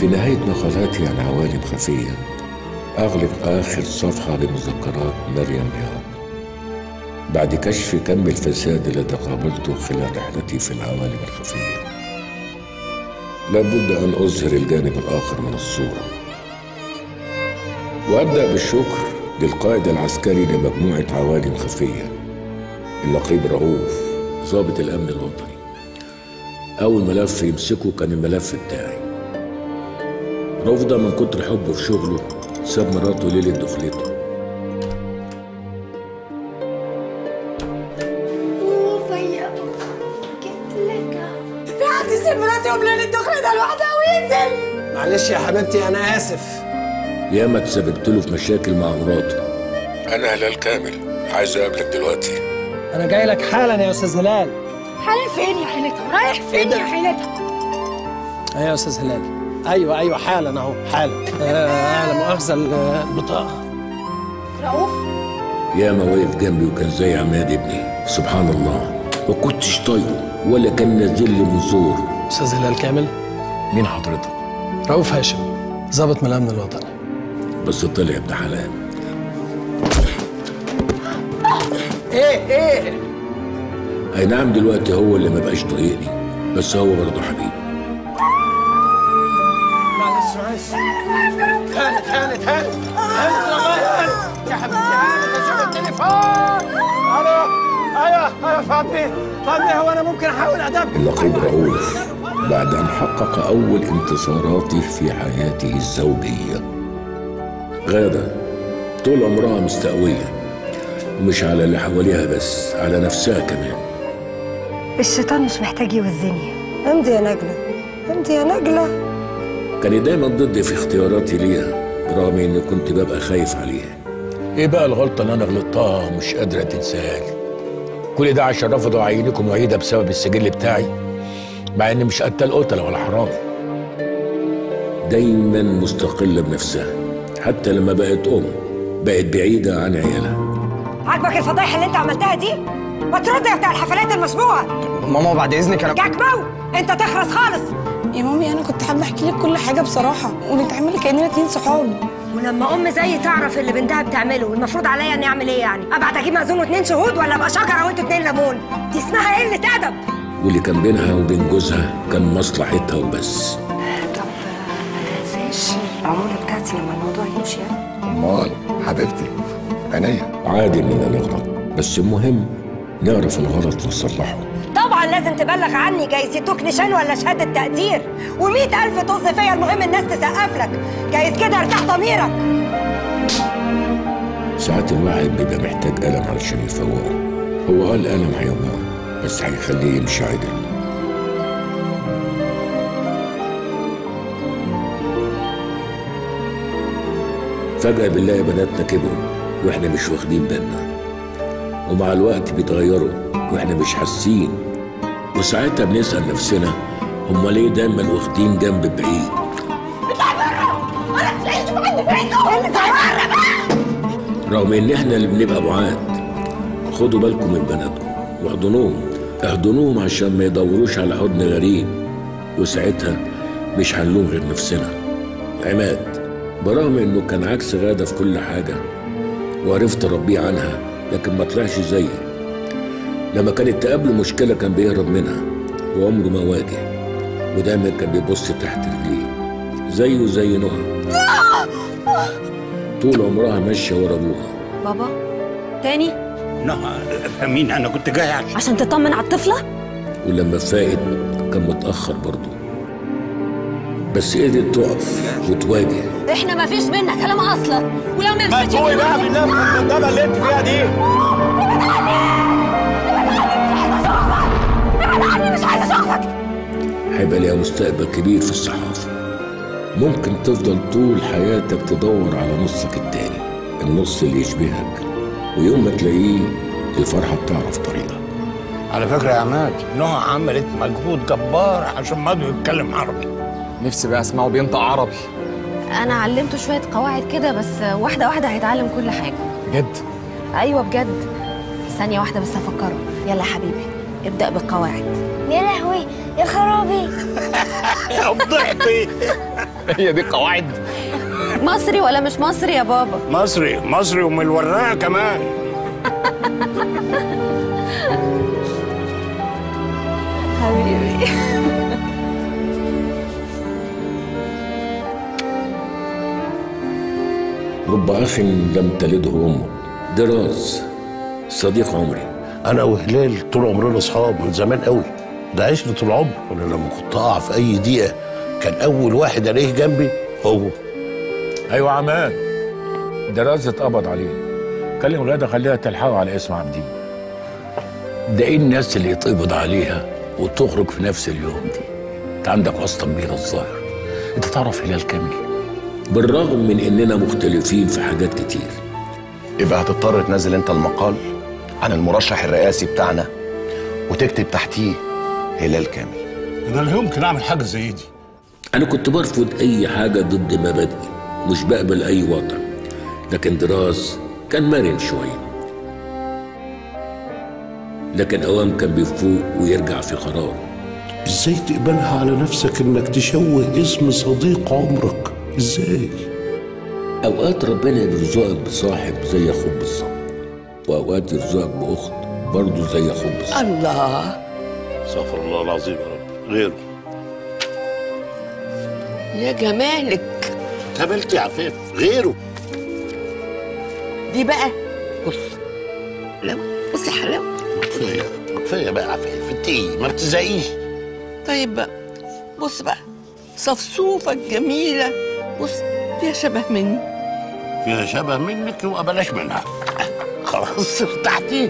في نهاية مقالاتي عن عوالم خفية أغلق آخر صفحة بمذكرات مريم رياض بعد كشف كم الفساد الذي قابلته خلال رحلتي في العوالم الخفية لابد أن أظهر الجانب الآخر من الصورة وأبدأ بالشكر للقائد العسكري لمجموعة عوالم خفية النقيب رؤوف ضابط الأمن الوطني أول ملف يمسكه كان الملف بتاعي رؤوف ده من كتر حبه في شغله ساب مراته ليلة دخلته وفيا جبت لك في حد يسيب مراتي قبل الدخل ده لوحدها وينزل معلش يا حبيبتي انا اسف ياما اتسببت له في مشاكل مع مراته أنا هلال كامل عايز أقابلك دلوقتي انا جاي لك حالا يا استاذ هلال حالي فين يا حيلتها رايح فين يا حيلتها ايوه يا استاذ هلال ايوه ايوه حالا اهو حالا آه لا مؤاخذه البطاقه رؤوف ياما واقف جنبي وكان زي عماد ابني سبحان الله ما كنتش طايقه ولا كان نازل لي من زور استاذ هلال كامل مين حضرتك؟ رؤوف هاشم ضابط من الامن الوطني بس طلع ابن حلال ايه ايه اي نعم دلوقتي هو اللي ما بقاش طايقني بس هو برضه حبيبي معلش معلش هانت هانت هانت هانت والله هانت يا حبيبتي هانت اشوف التليفون الو ايوه ايوه فاطمه فاطمه هو انا ممكن احاول ادب النقيب رؤوف بعد ان حقق اول انتصاراته في حياته الزوجيه غاده طول عمرها مستقويه ومش على اللي حواليها بس على نفسها كمان الشيطان مش محتاج يوزني امضي يا نجلة امضي يا نجلة كانت دايما ضدي في اختياراتي ليها رغم اني كنت ببقى خايف عليها ايه بقى الغلطه اللي انا غلطتها ومش قادره تنساها لي كل ده عشان رفضوا اعينكم معيده بسبب السجل بتاعي مع اني مش قتال قتله ولا حرامي دايما مستقله بنفسها حتى لما بقت ام بقت بعيده عن عيالها عاجبك الفضايح اللي انت عملتها دي؟ ما ترد يا بتاع الحفلات المسموعة ماما بعد اذنك انا جاك بو انت تخرس خالص يا مامي انا كنت حابه احكي لك كل حاجه بصراحه ونتعامل كاننا اتنين صحاب ولما ام زيي تعرف اللي بنتها بتعمله المفروض عليا اني اعمل ايه يعني؟ ابعت اجيب مأذون واتنين شهود ولا ابقى شجره وانتوا اتنين ليمون؟ دي اسمها قلة ادب واللي كان بينها وبين جوزها كان مصلحتها وبس طب ما تنساش العمولة بتاعتي لما الموضوع يمشي يعني امال حبيبتي عينيا عادي اننا نغلط بس المهم نعرف الغلط ونصلحه طبعا لازم تبلغ عني جايز يدوك نشان ولا شهادة تقدير ومئة ألف طز فيا المهم الناس تسقف لك جايز كده ارتاح ضميرك ساعات الواحد بيبقى محتاج قلم علشان يفوقه هو قال قلم هيوجعه بس هيخليه يمشي عدل فجأة بنلاقي بناتنا كبروا واحنا مش واخدين بالنا ومع الوقت بيتغيروا واحنا مش حاسين وساعتها بنسأل نفسنا هما ليه دايما واخدين جنب بعيد رغم ان احنا اللي بنبقى بعاد خدوا بالكم من بناتكم واحضنوهم احضنوهم عشان ما يدوروش على حضن غريب وساعتها مش هنلوم غير نفسنا عماد برغم انه كان عكس غادة في كل حاجة وعرفت اربيه عنها لكن ما طلعش زيي لما كانت تقابله مشكلة كان بيهرب منها وعمره ما واجه ودايما كان بيبص تحت رجليه زيه زي نهى طول عمرها ماشية ورا ابوها بابا تاني نهى مين انا كنت جاي عشان عشان تطمن على الطفلة ولما فاقد كان متأخر برضه بس قدرت تقف وتواجه احنا ما فيش بينا كلام اصلا ولو ما ما تسوي بقى بالله في الدبه اللي انت فيها دي ابعد عني مش عايزه اشوفك هيبقى ليها مستقبل كبير في الصحافة ممكن تفضل طول حياتك تدور على نصك التاني النص اللي يشبهك ويوم ما تلاقيه الفرحة بتعرف طريقها على فكره يا عماد نهى عملت مجهود جبار عشان ماضي يتكلم عربي نفسي بقى اسمعه بينطق عربي انا علمته شويه قواعد كده بس واحده واحده هيتعلم كل حاجه بجد ايوه بجد ثانيه واحده بس افكره يلا حبيبي ابدأ بالقواعد يا لهوي يا خرابي فضحتي هي دي قواعد مصري ولا مش مصري يا بابا مصري مصري ومن الوراق كمان حبيبي رب أخ لم تلده أمه دراز صديق عمري انا وهلال طول عمرنا اصحاب من زمان قوي ده عشرة العمر انا لما كنت اقع في اي دقيقه كان اول واحد الاقيه جنبي هو ايوه عماد دراز اتقبض عليه كلم غاده خليها تلحقه على اسم عبدين ده إيه الناس اللي يتقبض عليها وتخرج في نفس اليوم دي انت عندك واسطة كبيرة الظاهر انت تعرف هلال كامل بالرغم من اننا مختلفين في حاجات كتير يبقى هتضطر تنزل انت المقال عن المرشح الرئاسي بتاعنا وتكتب تحتيه هلال كامل انا لا يمكن اعمل حاجه زي دي انا كنت برفض اي حاجة ضد مبادئي مش بقبل اي وضع لكن دراز كان مرن شوية لكن اوام كان بيفوق ويرجع في قراره ازاي تقبلها على نفسك انك تشوه اسم صديق عمرك ازاي اوقات ربنا بيرزقك بصاحب زي اخوك بالظبط واوقات يرزقك باخت برضه زي اخوك بالظبط الله استغفر الله العظيم يا رب غيره يا جمالك قابلت يا عفاف غيره دي بقى بص لو بص يا حلاوه كفايه كفايه بقى يا عفاف انت ايه ما بتزهقيش طيب بقى بص بقى صفصوفة الجميلة بص فيها شبه مني فيها شبه منك يبقى بلاش منها خلاص ارتحتي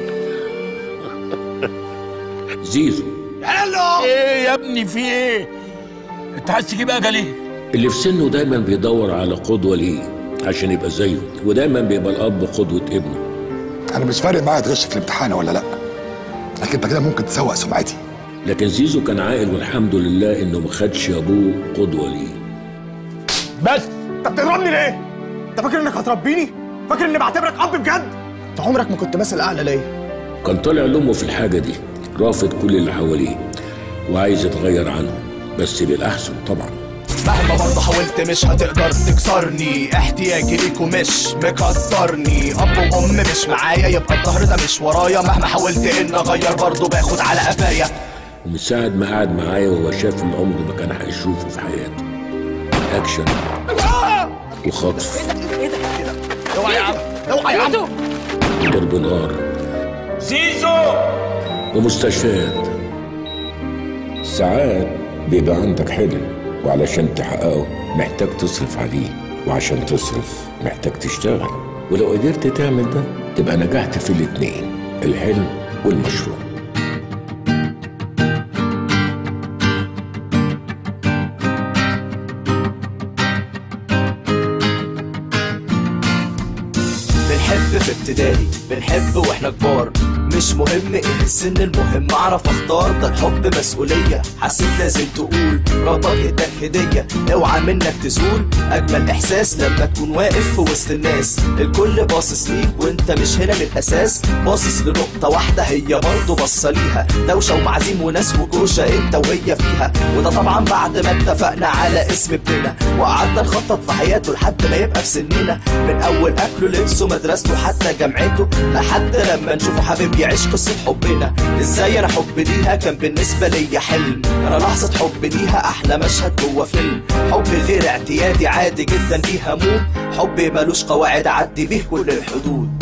زيزو هلو ايه يا ابني في ايه انت عايز تجيب اجلي اللي في سنه دايما بيدور على قدوة ليه عشان يبقى زيه ودايما بيبقى الأب قدوة ابنه انا مش فارق معايا تغش في الامتحان ولا لا لكن انت كده ممكن تسوق سمعتي لكن زيزو كان عاقل والحمد لله إنه ما خدش أبوه قدوة ليه بس انت بتضربني ليه؟ انت فاكر انك هتربيني؟ فاكر اني بعتبرك اب بجد؟ انت عمرك ما كنت مثل اعلى ليا كان طالع لأمه في الحاجة دي رافض كل اللي حواليه وعايز يتغير عنهم بس للأحسن طبعا مهما برضه حاولت مش هتقدر تكسرني احتياجي ليكوا مش مكترني اب وام مش معايا يبقى الظهر ده مش ورايا مهما حاولت ان اغير برضه باخد على قفايا ومن ساعة ما قعد معايا وهو شاف اللي عمره ما كان هيشوفه في حياته أكشن وخطف اوعى يا عم اوعى يا عم ضرب نار زيزو ومستشفيات ساعات بيبقى عندك حلم وعلشان تحققه محتاج تصرف عليه وعشان تصرف محتاج تشتغل ولو قدرت تعمل ده تبقى نجحت في الاتنين الحلم والمشروع بنحب في ابتدائي بنحب واحنا كبار مش مهم ايه السن المهم اعرف اختار ده الحب مسؤولية حسيت لازم تقول ربك اداك هدية اوعى منك تزول اجمل احساس لما تكون واقف في وسط الناس الكل باصص ليك وانت مش هنا من الاساس باصص لنقطة واحدة هي برضه باصة ليها دوشة ومعازيم وناس وكوشة انت وهي فيها وده طبعا بعد ما اتفقنا على اسم ابننا وقعدنا نخطط في حياته لحد ما يبقى في سننا من اول اكله لبسه مدرسته حتى جامعته لحد لما نشوفه حبيب يعيش قصة حبنا ازاي انا حب ليها كان بالنسبة ليا حلم انا لحظة حب ليها احلى مشهد جوه فيلم حب غير اعتيادي عادي جدا ليها مود حب ملوش قواعد عدي بيه كل الحدود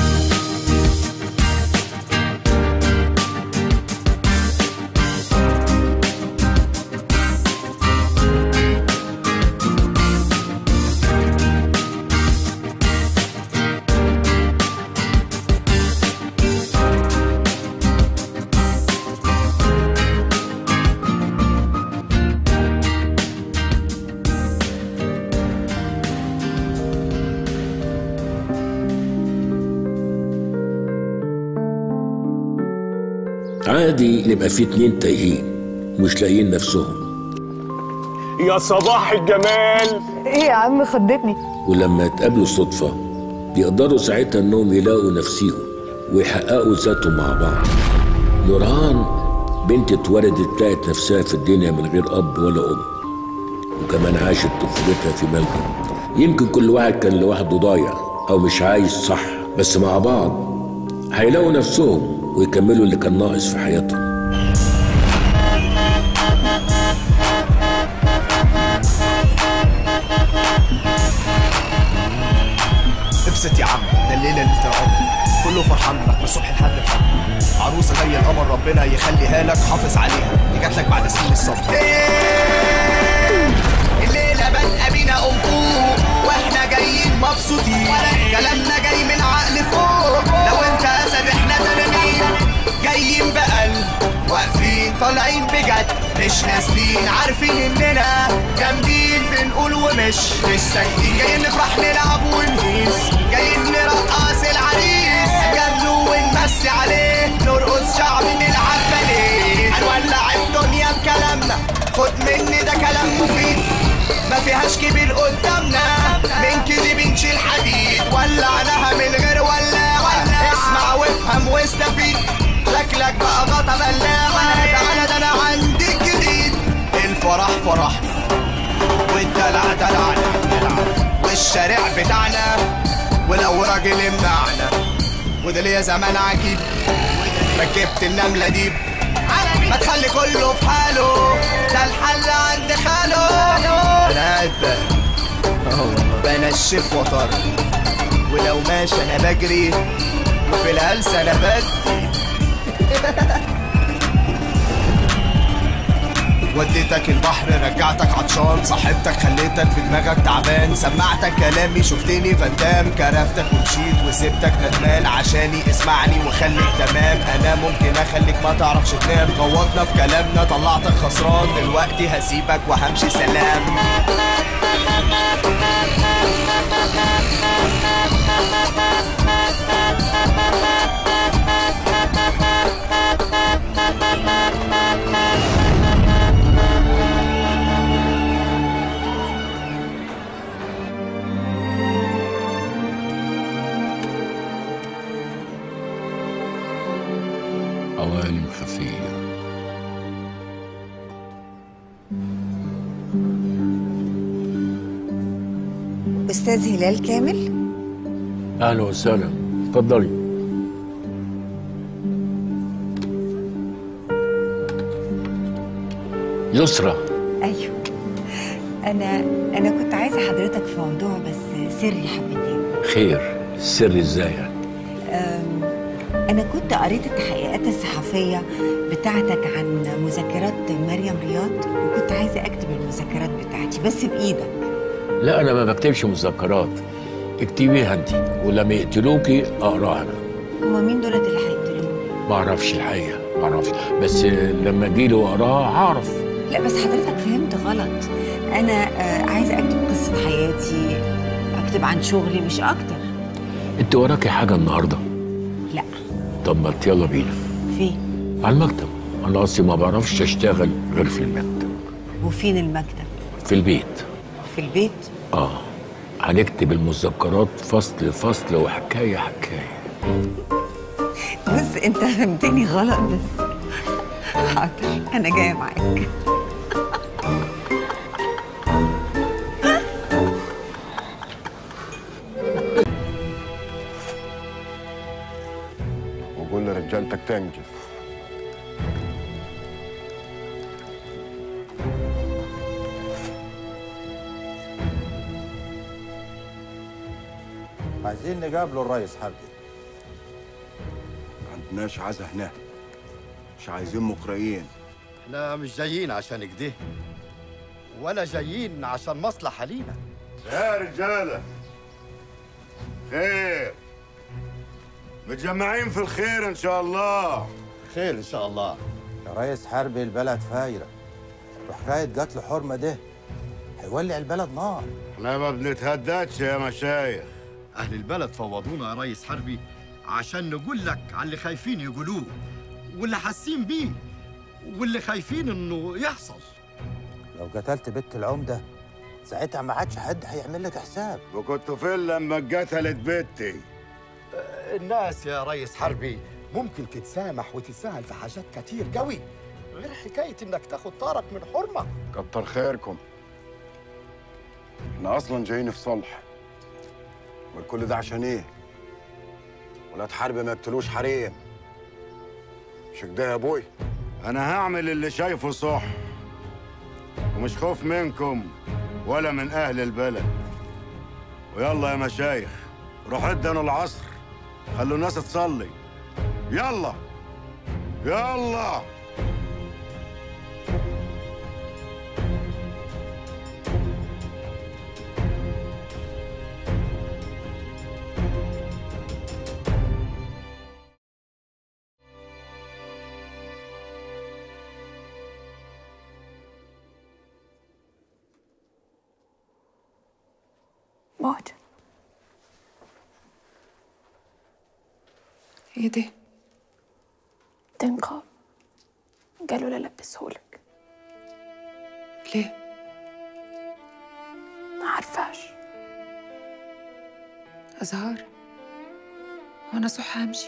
عادي نبقى في اتنين تايهين مش لاقيين نفسهم يا صباح الجمال ايه يا عم خضتني ولما يتقابلوا صدفة بيقدروا ساعتها انهم يلاقوا نفسيهم ويحققوا ذاتهم مع بعض نورهان بنت اتولدت لقت نفسها في الدنيا من غير اب ولا ام وكمان عاشت طفولتها في ملجأ يمكن كل واحد كان لوحده ضايع او مش عايش صح بس مع بعض هيلاقوا نفسهم ويكملوا اللي كان ناقص في حياتهم ابسط يا عم ده الليله اللي العمر كله فرحان لك من الصبح لحد الفجر عروسه زي القمر ربنا يخليها لك حافظ عليها دي جات لك بعد سنين الصبر الليله بادئه بينا قنفوق واحنا جايين مبسوطين كلامنا جاي من عقل فوق لو انت اسد احنا تنانين جايين بقلب واقفين طالعين بجد مش نازلين عارفين اننا جامدين بنقول ومش مش ساكتين جايين نفرح نلعب ونهيس جايين نرقص العريس جابلو ونمسي عليه نرقص شعب نلعب باليه هنولع الدنيا بكلامنا خد مني ده كلام مفيد ما فيهاش كبير قدامنا من كده بنشيل حديد ولعناها من غير ولاعة اسمع وافهم واستفيد شكلك بقى غطا بلاعة تعالى ده انا عندي جديد الفرح فرحنا والدلع دلعنا والشارع بتاعنا ولو راجل يمنعنا وده ليا زمان عجيب ركبت النملة ديب ما تخلي كله في حاله ده الحل عند خاله انا قاعد بقى بنشف وطر ولو ماشي انا بجري وفي الهلس انا بدي وديتك البحر رجعتك عطشان صاحبتك خليتك في دماغك تعبان سمعتك كلامي شفتني فندام كرفتك ومشيت وسبتك ندمان عشاني اسمعني وخليك تمام انا ممكن اخليك ما تعرفش تنام غوطنا في كلامنا طلعتك خسران دلوقتي هسيبك وهمشي سلام عوالم خفية استاذ هلال كامل أهلا وسهلا اتفضلي يسرى ايوه انا انا كنت عايزه حضرتك في موضوع بس سري حبتين خير السر ازاي يعني أم، انا كنت قريت التحقيقات الصحفيه بتاعتك عن مذكرات مريم رياض وكنت عايزه اكتب المذكرات بتاعتي بس بايدك لا أنا ما بكتبش مذكرات اكتبيها أنت ولما يقتلوكي أقراها أنا هما مين دولت اللي هيقتلوني ما أعرفش الحقيقة ما أعرفش بس لما أجيلي وأقراها هعرف لا بس حضرتك فهمت غلط انا آه، عايزه اكتب قصه حياتي اكتب عن شغلي مش اكتر أنت وراكي حاجة النهاردة لا طب ما يلا بينا فين على المكتب أنا أصلي ما بعرفش أشتغل غير في المكتب وفين المكتب في البيت في البيت آه هنكتب المذكرات فصل فصل وحكاية حكاية بص انت فهمتني غلط بس حاضر انا جايه معاك وقول لرجالتك تنجز عايزين نقابله الرئيس حربي ما عندناش عزا هنا مش عايزين مقرئين احنا مش جايين عشان كده ولا جايين عشان مصلحة لينا يا رجالة خير متجمعين في الخير ان شاء الله خير ان شاء الله يا ريس حربي البلد فايرة وحكاية قتل حرمة ده هيولع البلد نار احنا ما بنتهددش يا مشايخ اهل البلد فوضونا يا ريس حربي عشان نقول لك على اللي خايفين يقولوه واللي حاسين بيه واللي خايفين انه يحصل لو قتلت بنت العمدة ساعتها ما عادش حد هيعمل لك حساب وكنتوا فين لما قتلت بنتي الناس يا ريس حربي ممكن تتسامح وتتساهل في حاجات كتير قوي غير حكايه انك تاخد طارك من حرمه كتر خيركم احنا اصلا جايين في صلح والكل ده عشان ايه ولاد حرب ما يقتلوش حريم مش كده يا ابوي انا هعمل اللي شايفه صح ومش خوف منكم ولا من اهل البلد ويلا يا مشايخ روحوا ادنوا العصر خلوا الناس تصلي يلا يلا موج ايه ده؟ ده نقاب قالوا لا لبسهولك ليه؟ ما عارفاش أزهار وأنا صح همشي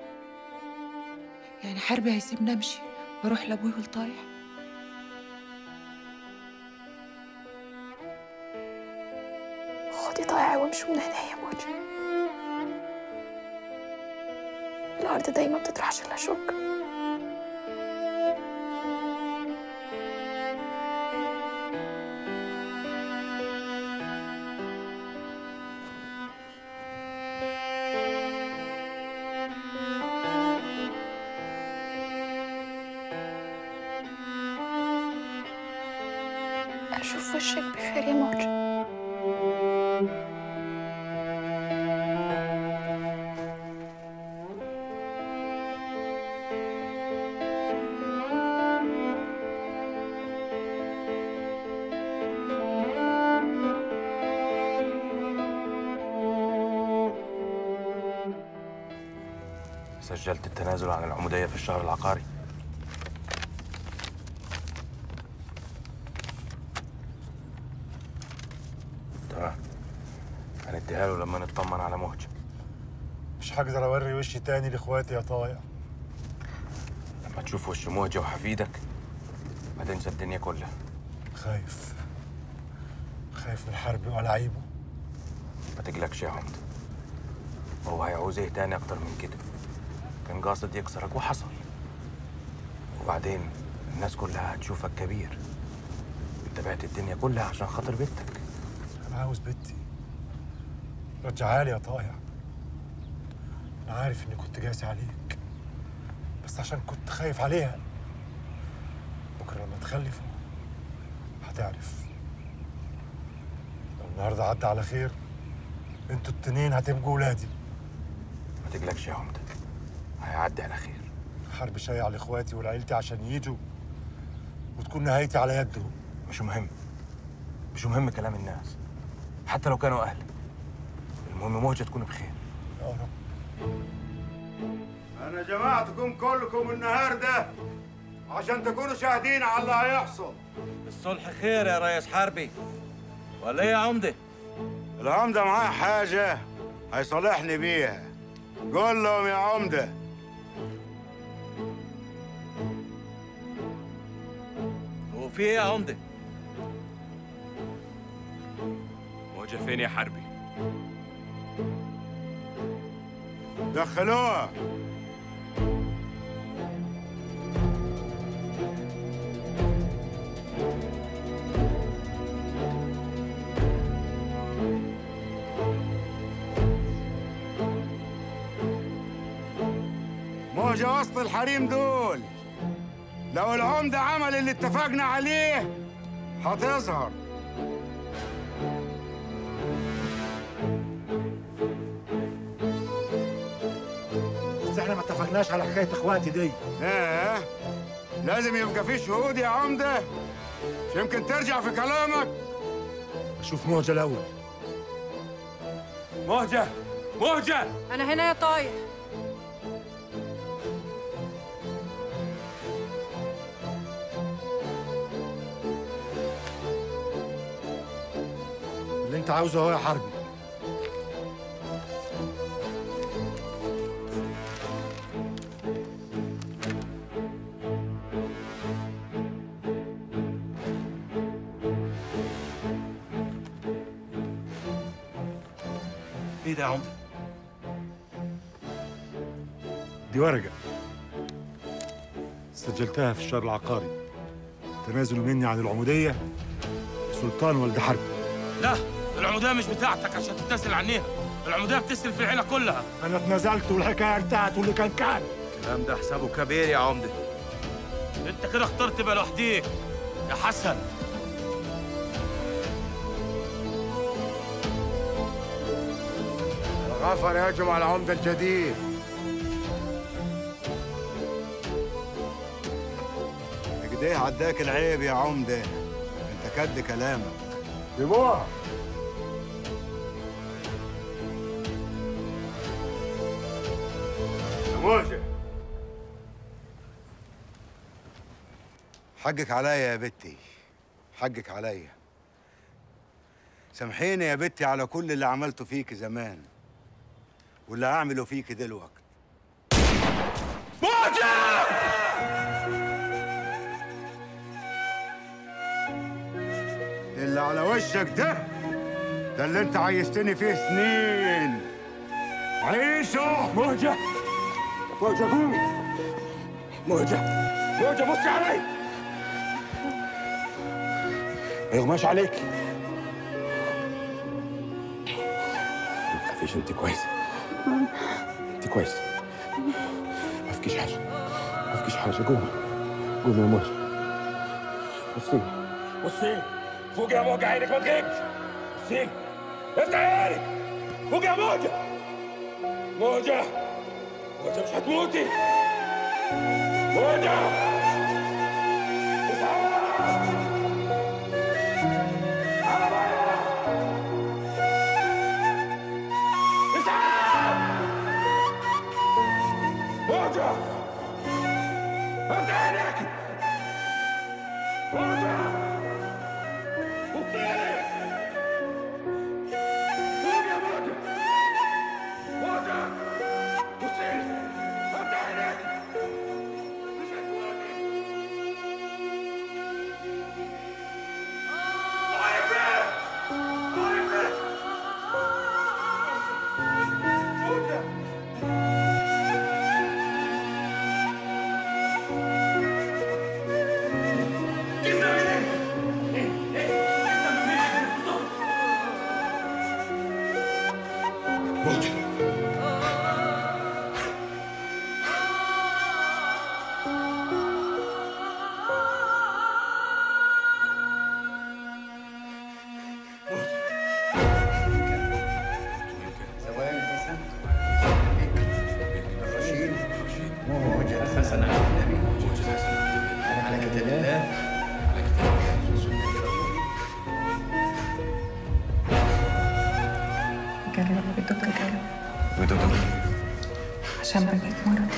يعني حربي هيسيبني أمشي وأروح لأبوي والطايح خدي طايعة وامشوا من هنا يا موج الأرض دايما بتطرحش إلا شوك أشوف وشك بخير يا موج سجلت التنازل عن العمودية في الشهر العقاري تمام هنديها له لما نطمن على مهجة مش هقدر اوري وشي تاني لاخواتي يا طايع لما تشوف وش مهجة وحفيدك هتنسى الدنيا كلها خايف خايف من حربي ولاعيبه ما تقلقش يا عمد هو هيعوز ايه تاني اكتر من كده كان قاصد يكسرك وحصل وبعدين الناس كلها هتشوفك كبير انت بعت الدنيا كلها عشان خاطر بنتك انا عاوز بنتي رجعها لي يا طايع انا عارف اني كنت قاسي عليك بس عشان كنت خايف عليها بكره لما تخلفوا هتعرف لو النهارده عدى على خير انتوا التنين هتبقوا ولادي ما تقلقش يا عمده هيعدي على خير حرب شايع لاخواتي ولعيلتي عشان يجوا وتكون نهايتي على يدهم مش مهم مش مهم كلام الناس حتى لو كانوا اهل المهم موجة تكون بخير يا رب انا جمعتكم كلكم النهارده عشان تكونوا شاهدين على اللي هيحصل الصلح خير يا ريس حربي ولا ايه يا عمده العمده معاه حاجه هيصالحني بيها قول لهم يا عمده هو في ايه يا عمده موجة فين يا حربي دخلوها موجة وسط الحريم دول لو العمدة عمل اللي اتفقنا عليه هتظهر بس احنا ما اتفقناش على حكايه اخواتي دي ايه لازم يبقى في شهود يا عمدة مش يمكن ترجع في كلامك اشوف موجه الاول مهجة مهجة أنا هنا يا طايح اللي انت عاوزه هو يا حربي ده يا عمده دي ورقة سجلتها في الشهر العقاري تنازل مني عن العمودية سلطان ولد حرب لا العموديه مش بتاعتك عشان تتنازل عنيها العموديه بتسري في العيله كلها أنا اتنازلت والحكاية انتهت واللي كان كان الكلام ده حسابه كبير يا عمده انت كده اخترت تبقى لوحديك يا حسن الغفر يهجم على العمدة الجديد كده عداك العيب يا عمدة انت كد كلامك دموع موجة حقك عليا يا بنتي حقك عليا سامحيني يا بنتي على كل اللي عملته فيك زمان واللي هعمله فيك دلوقتي اللي على وشك ده ده اللي انت عايشتني فيه سنين عيشه موجة موجة قومي موجة موجة بصي علي ما يغماش عليك ما تخافيش انت كويسة انت كويسة ما فيكيش حاجة ما فيكيش حاجة قومي قومي يا موجة بصي بصي فوق يا موجة عينك ما تغيبش بصي افتح عينك فوق يا موجة موجة موجة مش هتموتي موجة موجة افتح عينك موجة بصي فوق يا موجة موجة بصي افتح عينك مش هتموتي طايفة طايفة موجة موجة حسن على النبي أنا على كتاب الله قال لك بدك قلب بدك عشان بقيت مرض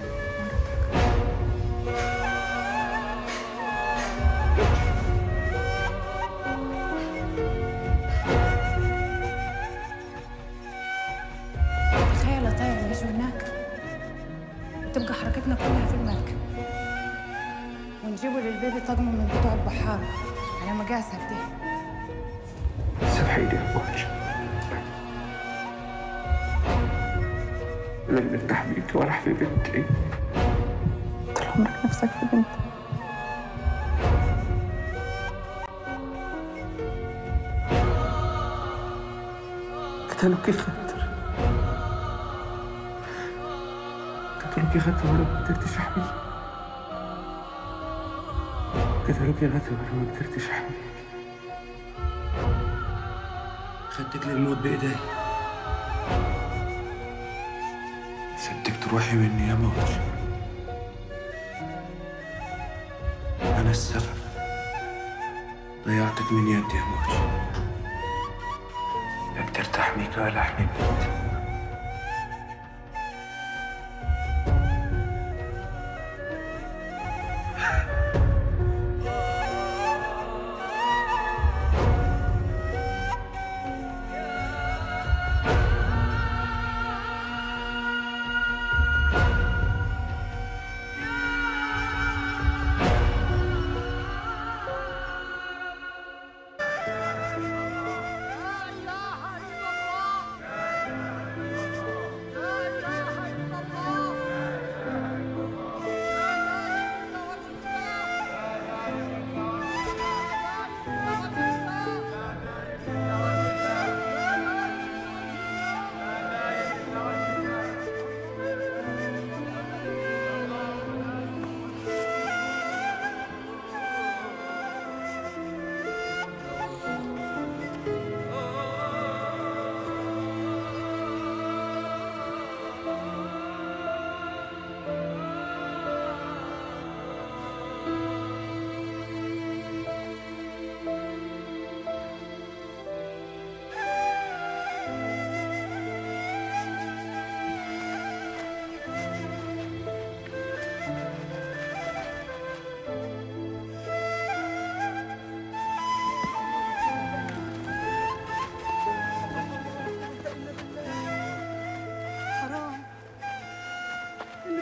تخيل طايع يعيش هناك وتبقى حركتنا كلها في المركب ونجيبه للبيبي طقم من بتوع البحار على مقاسك دي سامحيني يا موجة لن نرتاح بيك ولا في بنتي طول عمرك نفسك في بنت قتلوكي خاطر قتلوكي خاطر وانا ما قدرتش احميك قتلوكي خاطر وانا ما قدرتش احميك خدتك للموت بايدي سبتك تروحي مني يا موج انا السبب ضيعتك من يدي يا موج لا قدرت احميك ولا احمي بنتي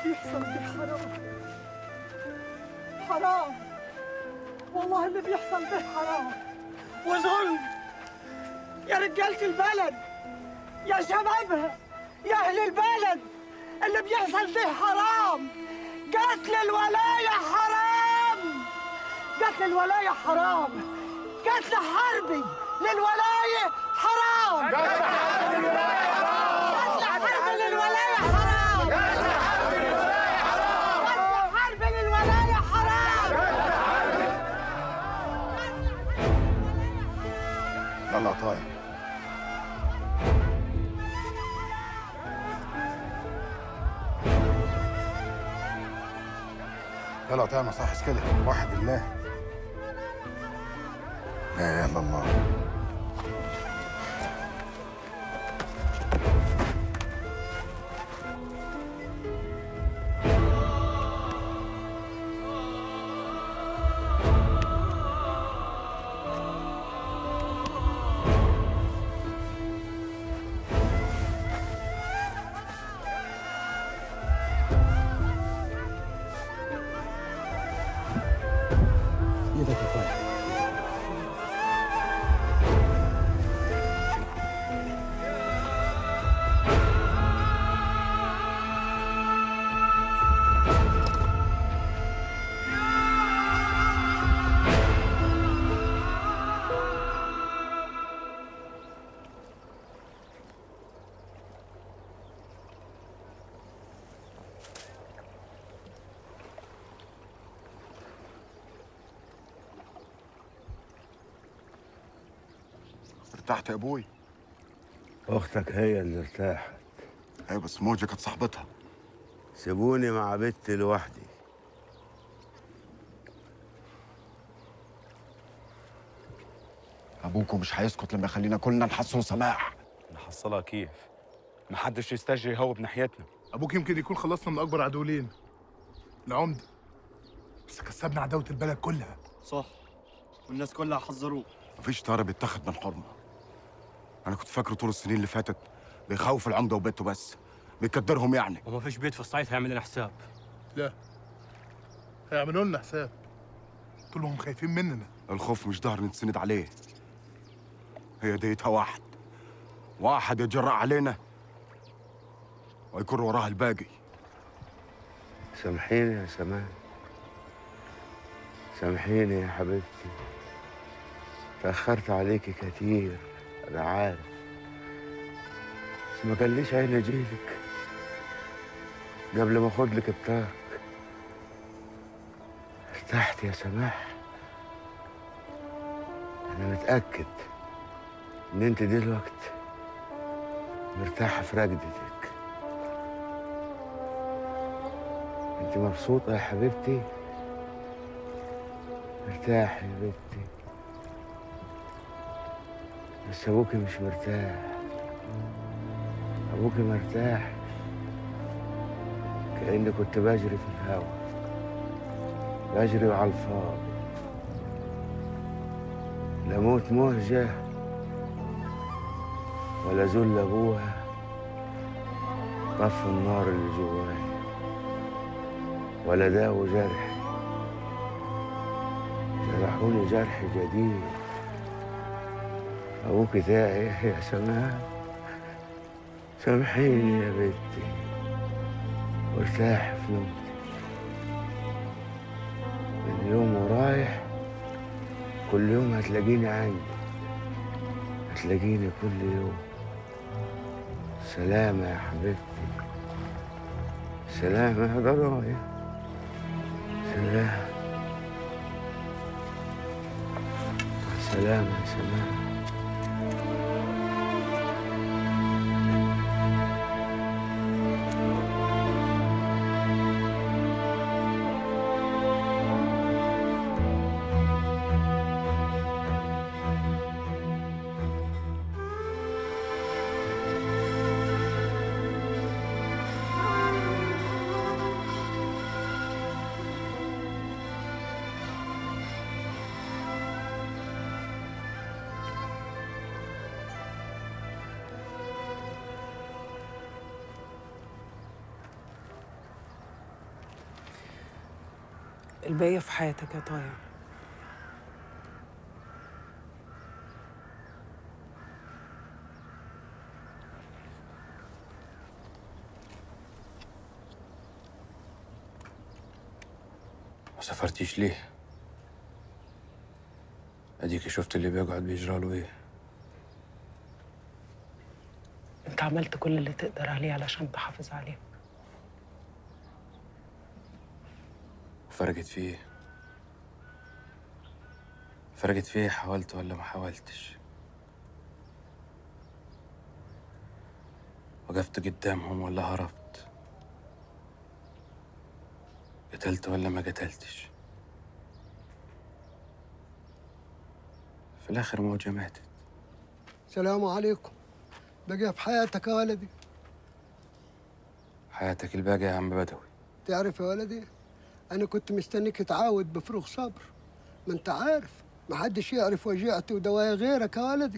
بيحصل ده حرام حرام والله اللي بيحصل ده حرام وظلم يا رجالة البلد يا شبابها يا أهل البلد اللي بيحصل ده حرام قتل الولاية حرام قتل الولاية حرام قتل حربي للولاية حرام قتل حربي للولاية حرام قتل حربي للولاية حرام يلا يا طايع يلا يا طايع ما صحش كده واحد الله لا اله الا الله ايدك يا طايع ارتحت يا ابوي اختك هي اللي ارتاحت ايوه بس موجة كانت صاحبتها سيبوني مع بنتي لوحدي ابوكم مش هيسكت لما يخلينا كلنا نحصل سماح نحصلها كيف محدش يستجري هو بناحيتنا ابوك يمكن يكون خلصنا من اكبر عدو لينا العمده بس كسبنا عداوه البلد كلها صح والناس كلها حذروه مفيش طار بيتاخد من حرمه انا كنت فاكره طول السنين اللي فاتت بيخوف العمده وبيته بس بيكدرهم يعني وما فيش بيت في الصعيد هيعمل لنا حساب لا هيعملوا لنا حساب طول هم خايفين مننا الخوف مش ظهر نتسند عليه هي ديتها واحد واحد يتجرأ علينا ويكون وراها الباقي سامحيني يا سمان سامحيني يا حبيبتي تأخرت عليكي كتير أنا عارف بس ما كانليش عين أجيلك قبل ما أخد لك بتاعك ارتحت يا سماح أنا متأكد إن أنت دلوقتي مرتاحة في رقدتك أنت مبسوطة يا حبيبتي ارتاحي يا بنتي بس أبوكي مش مرتاح أبوكي مرتاح كأني كنت بجري في الهوا بجري على الفاضي لا موت مهجة ولا ذل أبوها طف النار اللي جواي ولا داووا جرحي جرحوني جرح جديد أبوك تايه يا سماح سامحيني يا بنتي وارتاحي في نومتي من يوم ورايح كل يوم هتلاقيني عندي هتلاقيني كل يوم سلامة يا حبيبتي سلامة يا ضرايا سلام سلامة يا سلام الباقية في حياتك يا طايع ما سافرتيش ليه؟ اديكي شفت اللي بيقعد بيجرى له ايه انت عملت كل اللي تقدر عليه علشان تحافظ عليه فرقت فيه فرقت فيه حاولت ولا ما حاولتش وقفت قدامهم ولا هربت قتلت ولا ما قتلتش في الآخر موجة ماتت السلام عليكم بقى في حياتك يا ولدي حياتك الباقية يا عم بدوي تعرف يا ولدي انا كنت مستنيك تعاود بفروغ صبر ما انت عارف ما حدش يعرف وجيعتي ودوايا غيرك يا ولدي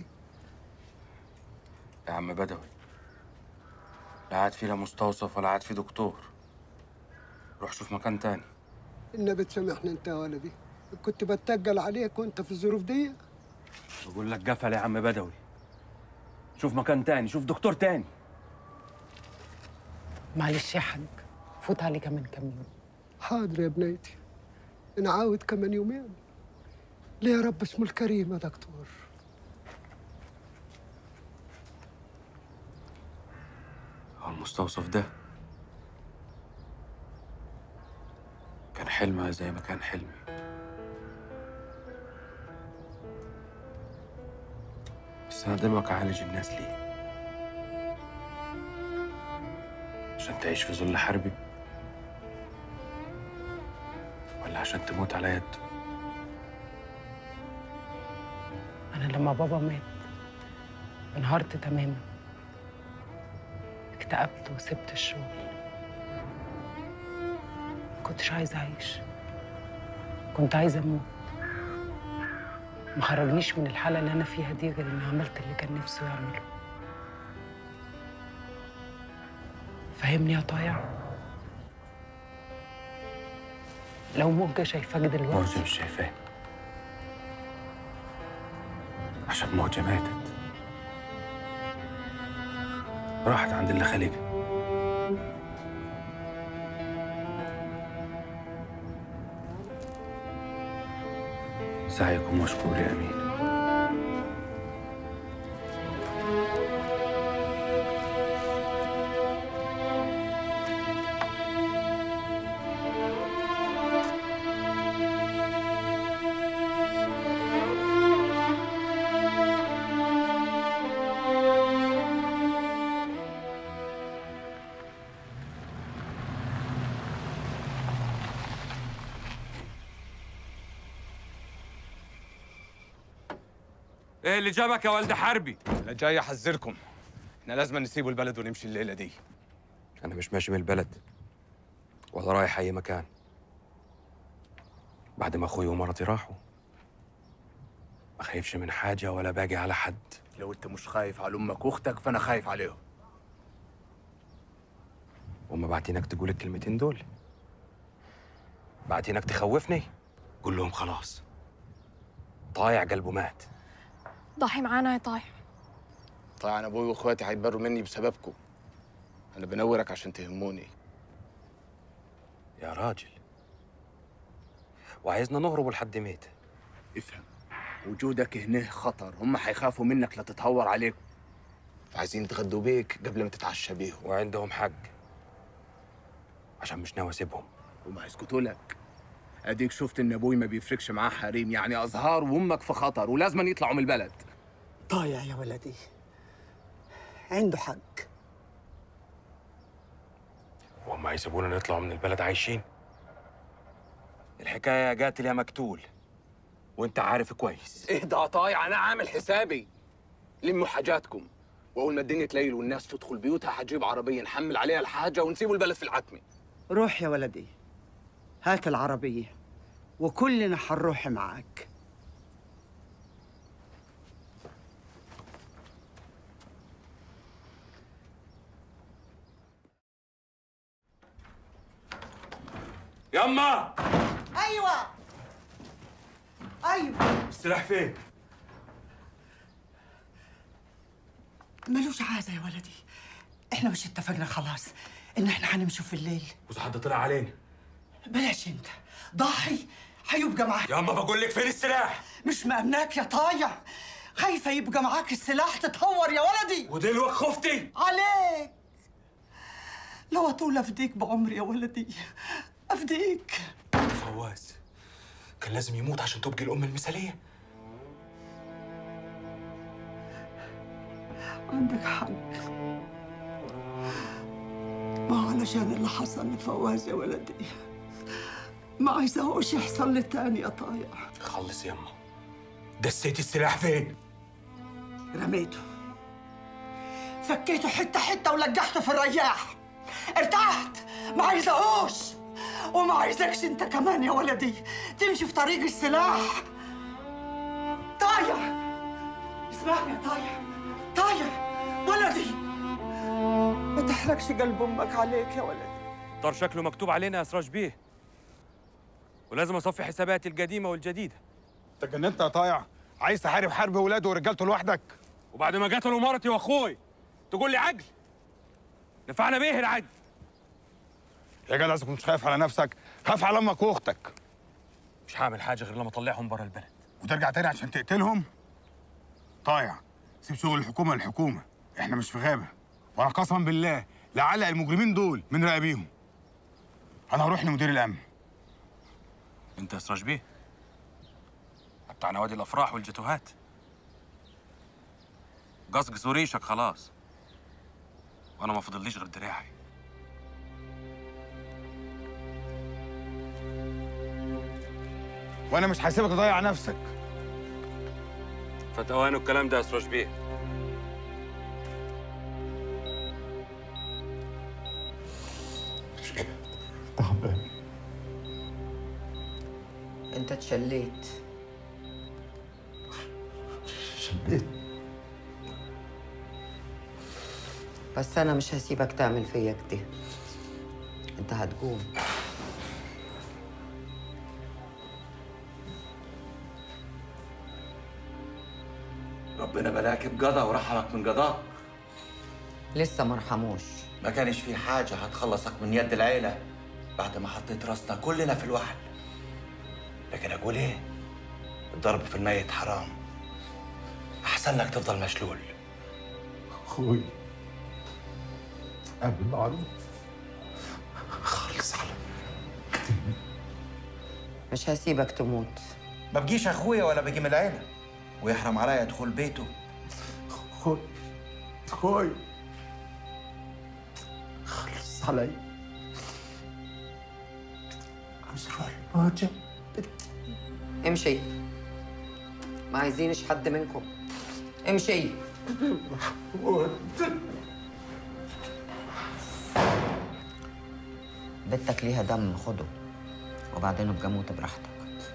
يا عم بدوي لا عاد في لا مستوصف ولا عاد في دكتور روح شوف مكان تاني النبي تسامحني انت يا ولدي كنت بتقل عليك وانت في الظروف دي بقول لك قفل يا عم بدوي شوف مكان تاني شوف دكتور تاني معلش يا حاج فوت عليه كمان كام يوم حاضر يا بنيتي انا عاود كمان يومين ليه يا رب اسمه الكريم يا دكتور هو المستوصف ده كان حلمها زي ما كان حلمي بس أنا دلوقتي أعالج الناس ليه؟ عشان تعيش في ظل حربي؟ ولا عشان تموت على يد؟ أنا لما بابا مات انهارت تماما اكتئبت وسبت الشغل كنتش عايزة أعيش كنت عايزة أموت ما خرجنيش من الحالة اللي أنا فيها دي غير إني عملت اللي كان نفسه يعمله فهمني يا طايع لو موجة شايفاك دلوقتي موجة مش شايفاه عشان موجة ماتت راحت عند اللي خالقها سعيكم مشكور يا أمين ايه اللي جابك يا ولد حربي؟ انا جاي احذركم احنا لازم نسيبوا البلد ونمشي الليله دي أنا مش ماشي من البلد ولا رايح أي مكان بعد ما أخوي ومرتي راحوا ما خايفش من حاجة ولا باقي على حد لو انت مش خايف على امك واختك فانا خايف عليهم وما بعتينك تقول الكلمتين دول بعتينك تخوفني قول لهم خلاص طايع قلبه مات ضحي معانا يا طايع طبعا انا ابوي واخواتي هيتبروا مني بسببكم انا بنورك عشان تهموني يا راجل وعايزنا نهرب لحد ميت افهم وجودك هنا خطر هم هيخافوا منك لا تتهور عليك فعايزين يتغدوا بيك قبل ما تتعشى بيهم وعندهم حق عشان مش ناوي اسيبهم وما يسكتوا لك اديك شفت ان ابوي ما بيفرقش معاه حريم يعني ازهار وامك في خطر ولازم يطلعوا من البلد طايع يا ولدي عنده حق وهم هيسيبونا نطلع من البلد عايشين الحكاية يا قاتل يا مقتول وانت عارف كويس اهدى يا طايع انا عامل حسابي لموا حاجاتكم واول ما الدنيا تليل والناس تدخل بيوتها هجيب عربيه نحمل عليها الحاجه ونسيبوا البلد في العتمه روح يا ولدي هات العربية وكلنا حنروح معاك يما ايوه ايوه السلاح فين؟ ملوش عازه يا ولدي احنا مش اتفقنا خلاص ان احنا هنمشوا في الليل وإذا حد طلع علينا بلاش انت ضاحي هيبقى معاك يا اما بقول لك فين السلاح؟ مش مأمناك يا طايع خايفة يبقى معاك السلاح تتهور يا ولدي ودلوقتي خفتي عليك لو أطول أفديك بعمري يا ولدي أفديك فواز كان لازم يموت عشان تبقي الأم المثالية عندك حق ما علشان اللي حصل لفواز يا ولدي ما عايزاهوش يحصل لي تاني يا طايع خلص يما دسيتي السلاح فين؟ رميته فكيته حتة حتة ولقحته في الرياح ارتحت ما عايزاهوش وما عايزكش انت كمان يا ولدي تمشي في طريق السلاح طايع اسمعني يا طايع طايع ولدي ما تحركش قلب امك عليك يا ولدي طار شكله مكتوب علينا يا سراج بيه ولازم اصفي حساباتي القديمه والجديده انت جننت يا طايع عايز تحارب حرب ولاده ورجالته لوحدك وبعد ما قتلوا مرتي واخوي تقول لي عجل نفعنا بيه العجل يا جدع اذا كنت خايف على نفسك خاف على امك واختك مش هعمل حاجه غير لما اطلعهم بره البلد وترجع تاني عشان تقتلهم طايع سيب شغل الحكومه للحكومه احنا مش في غابه وانا قسما بالله لعلق المجرمين دول من رقابيهم انا هروح لمدير الامن انت يا سراج بيه بتاع نوادي الافراح والجاتوهات قصقص وريشك خلاص وانا ما فضليش غير دراعي وانا مش هسيبك تضيع نفسك فات اوانه الكلام ده يا سراج بيه تعبان انت اتشليت شبيت بس انا مش هسيبك تعمل فيا كده انت هتقوم ربنا بلاك بقضا ورحمك من قضاء لسه مرحموش ما كانش في حاجة هتخلصك من يد العيلة بعد ما حطيت راسنا كلنا في الوحل لكن أقول إيه؟ الضرب في الميت حرام أحسن لك تفضل مشلول اخوي قبل معروف خلص على مش هسيبك تموت ما بجيش أخويا ولا بيجي من العيلة ويحرم عليا دخول بيته اخوي اخوي خلص علي عاوز اروح المواجهة امشي ما عايزينش حد منكم امشي بنتك ليها دم خده وبعدين ابقى موت براحتك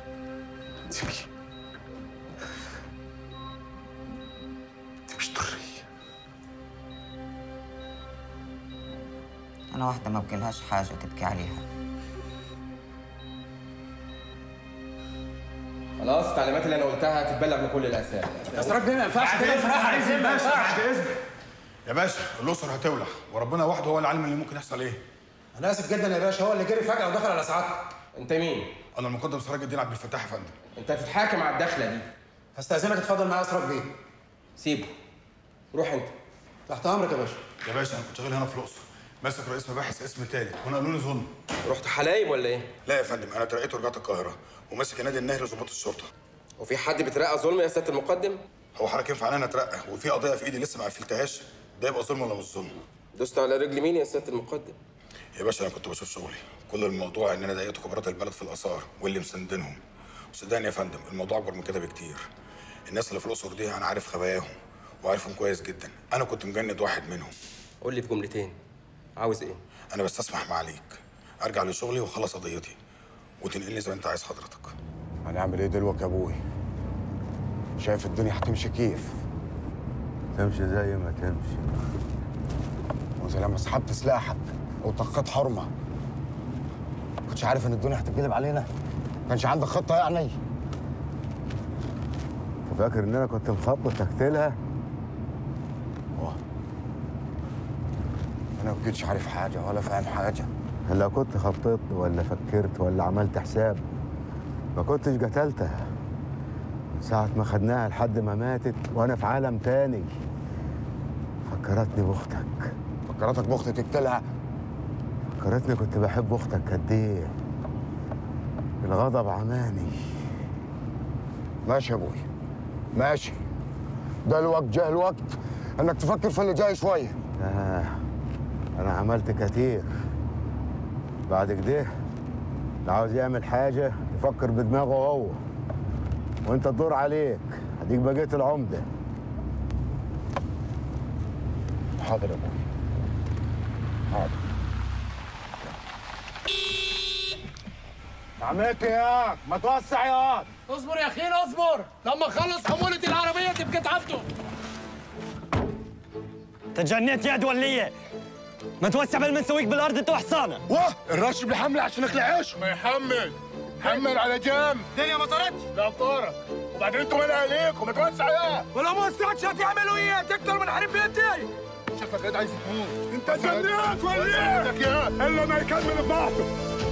انت مش ضرية انا واحده ما بجيلهاش حاجه تبكي عليها خلاص التعليمات اللي انا قلتها هتتبلغ لكل الاسامي يا سراج بيه ما ينفعش كده بصراحه عايز ايه باشا بعد اذنك يا باشا الاسر هتولع وربنا وحده هو العالم اللي ممكن يحصل ايه انا اسف جدا يا باشا هو اللي جري فجاه ودخل على سعادتك انت مين انا المقدم سراج الدين عبد الفتاح يا فندم انت هتتحاكم على الدخله دي هستاذنك تتفضل معايا اسراج بيه سيبه روح انت تحت امرك يا باشا يا باشا انا كنت شغال هنا في الاقصر ماسك رئيس مباحث اسم ثالث وانا قالوا لي ظلم رحت حلايب ولا ايه لا يا فندم انا اترقيت ورجعت القاهره وماسك نادي النهر ضباط الشرطه وفي حد بيترقى ظلم يا سياده المقدم هو حضرتك ينفع انا اترقى وفي قضيه في ايدي لسه ما قفلتهاش ده يبقى ظلم ولا مش ظلم دوست على رجل مين يا سياده المقدم يا باشا انا كنت بشوف شغلي كل الموضوع ان انا ضايقت كبارات البلد في الاثار واللي مسندينهم وصدقني يا فندم الموضوع اكبر من كده بكتير الناس اللي في الاقصر دي انا عارف خباياهم وعارفهم كويس جدا انا كنت مجند واحد منهم قول لي في جملتين عاوز ايه انا بستسمح معاليك ارجع لشغلي واخلص قضيتي وتنقلني زي ما انت عايز حضرتك هنعمل ايه دلوقتي يا ابوي شايف الدنيا هتمشي كيف تمشي زي ما تمشي وزي لما سحبت سلاحك وطخت حرمه كنتش عارف ان الدنيا هتتقلب علينا كانش عندك خطه يعني انت فاكر ان انا كنت مخطط اقتلها واه. انا ما كنتش عارف حاجه ولا فاهم حاجه لو كنت خططت ولا فكرت ولا عملت حساب ما كنتش قتلتها من ساعة ما خدناها لحد ما ماتت وأنا في عالم تاني فكرتني بأختك فكرتك بأختي تقتلها فكرتني كنت بحب أختك قد إيه الغضب عماني ماشي يا أبوي ماشي ده الوقت جه الوقت إنك تفكر في اللي جاي شوية آه أنا عملت كتير بعد كده اللي عاوز يعمل حاجة يفكر بدماغه هو وانت تدور عليك اديك بقيت العمدة حاضر يا ابوي حاضر عملت اياك ما توسع ياك اصبر يا اخينا اصبر لما اخلص حمولة العربية تبقى تعبته تجنيت يا دولية ما توسع بالمنسويك بالارض تو حصانه واه الرش بيحمل عشان اكل عيش ما يحمل حمل على جنب الدنيا ما طارتش لا طارت وبعدين انتوا مالها عليكم ما توسع يا ولو ما وسعتش هتعملوا ايه تقدر من حريم بيتي شكلك قاعد عايز تموت انت جنيت ولا ايه؟ يا الا ما يكمل ببعضه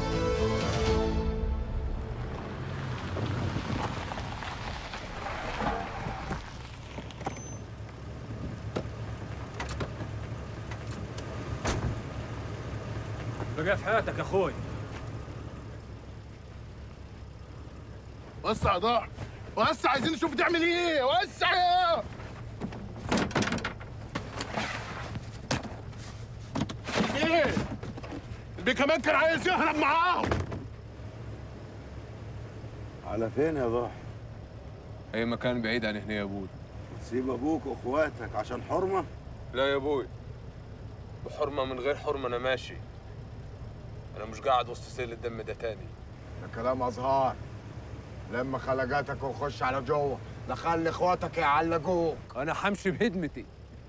بقى في حياتك اخوي وسع يا ضاع وسع عايزين نشوف تعمل ايه وسع يا ايه البي كمان كان عايز يهرب معاهم على فين يا ضاحي اي مكان بعيد عن هنا يا ابوي تسيب ابوك واخواتك عشان حرمه لا يا ابوي بحرمه من غير حرمه انا ماشي انا مش قاعد وسط سيل الدم ده تاني ده كلام ازهار لما خلقاتك وخش على جوه لخلي اخواتك يعلقوك انا حمشي بهدمتي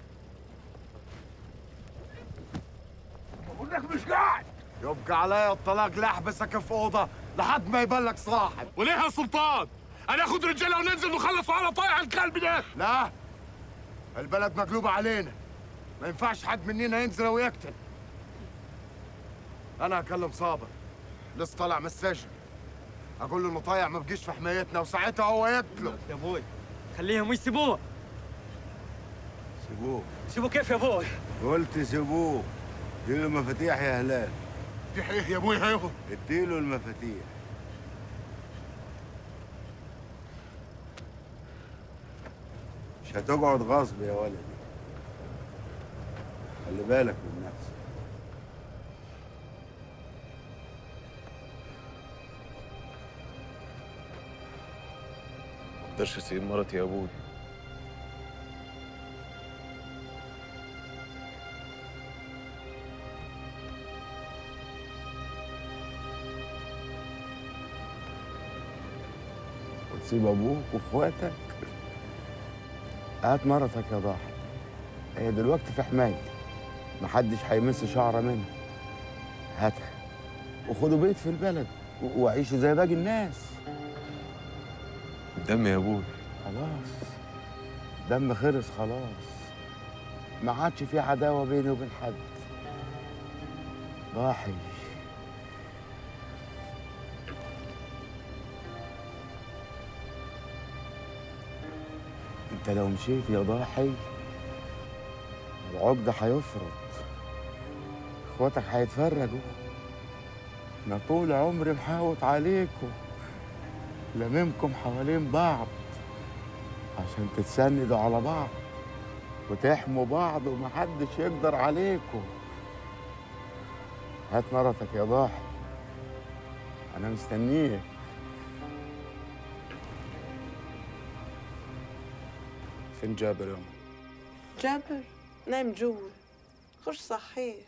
بقول لك مش قاعد يبقى عليا الطلاق لاحبسك في اوضه لحد ما يبان لك صاحب وليه يا سلطان انا اخد رجاله وننزل نخلص على طايع الكلب ده لا البلد مقلوبه علينا ما ينفعش حد مننا ينزل ويقتل انا هكلم صابر لسه طالع من السجن اقول له انه طايع ما بقيش في حمايتنا وساعتها هو يقتله يا ابوي خليهم يسيبوه سيبوه سيبوه كيف يا ابوي قلت سيبوه اديله المفاتيح يا هلال دي ايه يا ابوي هيهو اديله المفاتيح مش هتقعد غصب يا ولدي خلي بالك من نفسك ما اقدرش اسيب مرتي يا ابوي وتسيب ابوك واخواتك هات مرتك يا ضاحي هي دلوقتي في حمايتي محدش هيمس شعره منها هاتها وخدوا بيت في البلد و- وعيشوا زي باقي الناس دم يا ابوي خلاص دم خلص خلاص ما عادش في عداوه بيني وبين حد ضاحي انت لو مشيت يا ضاحي العقد هيفرط اخواتك هيتفرجوا انا طول عمري محاوط عليكم لممكم حوالين بعض عشان تتسندوا على بعض وتحموا بعض ومحدش يقدر عليكم هات مرتك يا ضاحي انا مستنيك فين جابر يا أم؟ جابر نايم جوا خش صحيه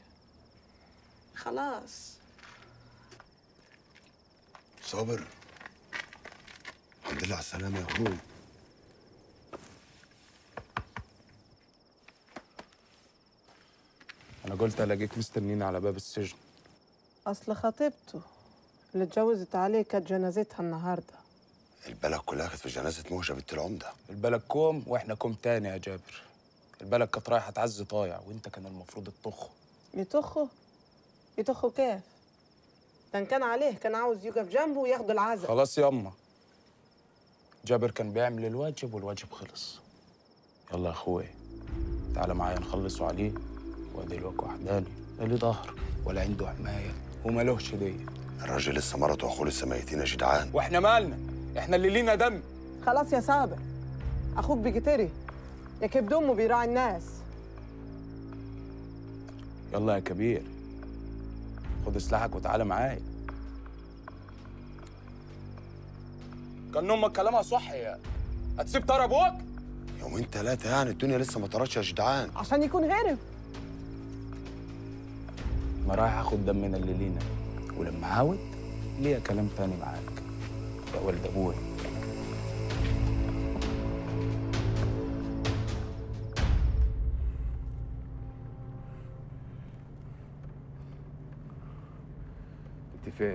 خلاص صابر الحمد لله على السلامة يا أخوي انا قلت الاقيك مستنيني على باب السجن اصل خطيبته اللي اتجوزت عليه كانت جنازتها النهارده البلد كلها كانت في جنازه موجه بنت العمده البلد كوم واحنا كوم تاني يا جابر البلد كانت رايحه تعزي طايع وانت كان المفروض تطخه يطخوا يطخوا كيف ده إن كان عليه كان عاوز يقف جنبه وياخد العزاء خلاص ياما جابر كان بيعمل الواجب والواجب خلص يلا يا اخوي تعالى معايا نخلصوا عليه وادي الوك وحداني لا ليه ظهر ولا عنده حمايه ومالوش دي الراجل لسه مرته واخوه لسه ميتين يا جدعان واحنا مالنا احنا اللي لينا دم خلاص يا صابر اخوك بيجتري يا كبد امه بيراعي الناس يلا يا كبير خد سلاحك وتعالى معايا كان امك كلامها صح يا هتسيب طار ابوك يومين ثلاثه يعني الدنيا لسه ما طارتش يا جدعان عشان يكون هرب ما رايح اخد دمنا اللي لينا ولما عاود ليا كلام تاني معاك يا ولد ابوي انت فين؟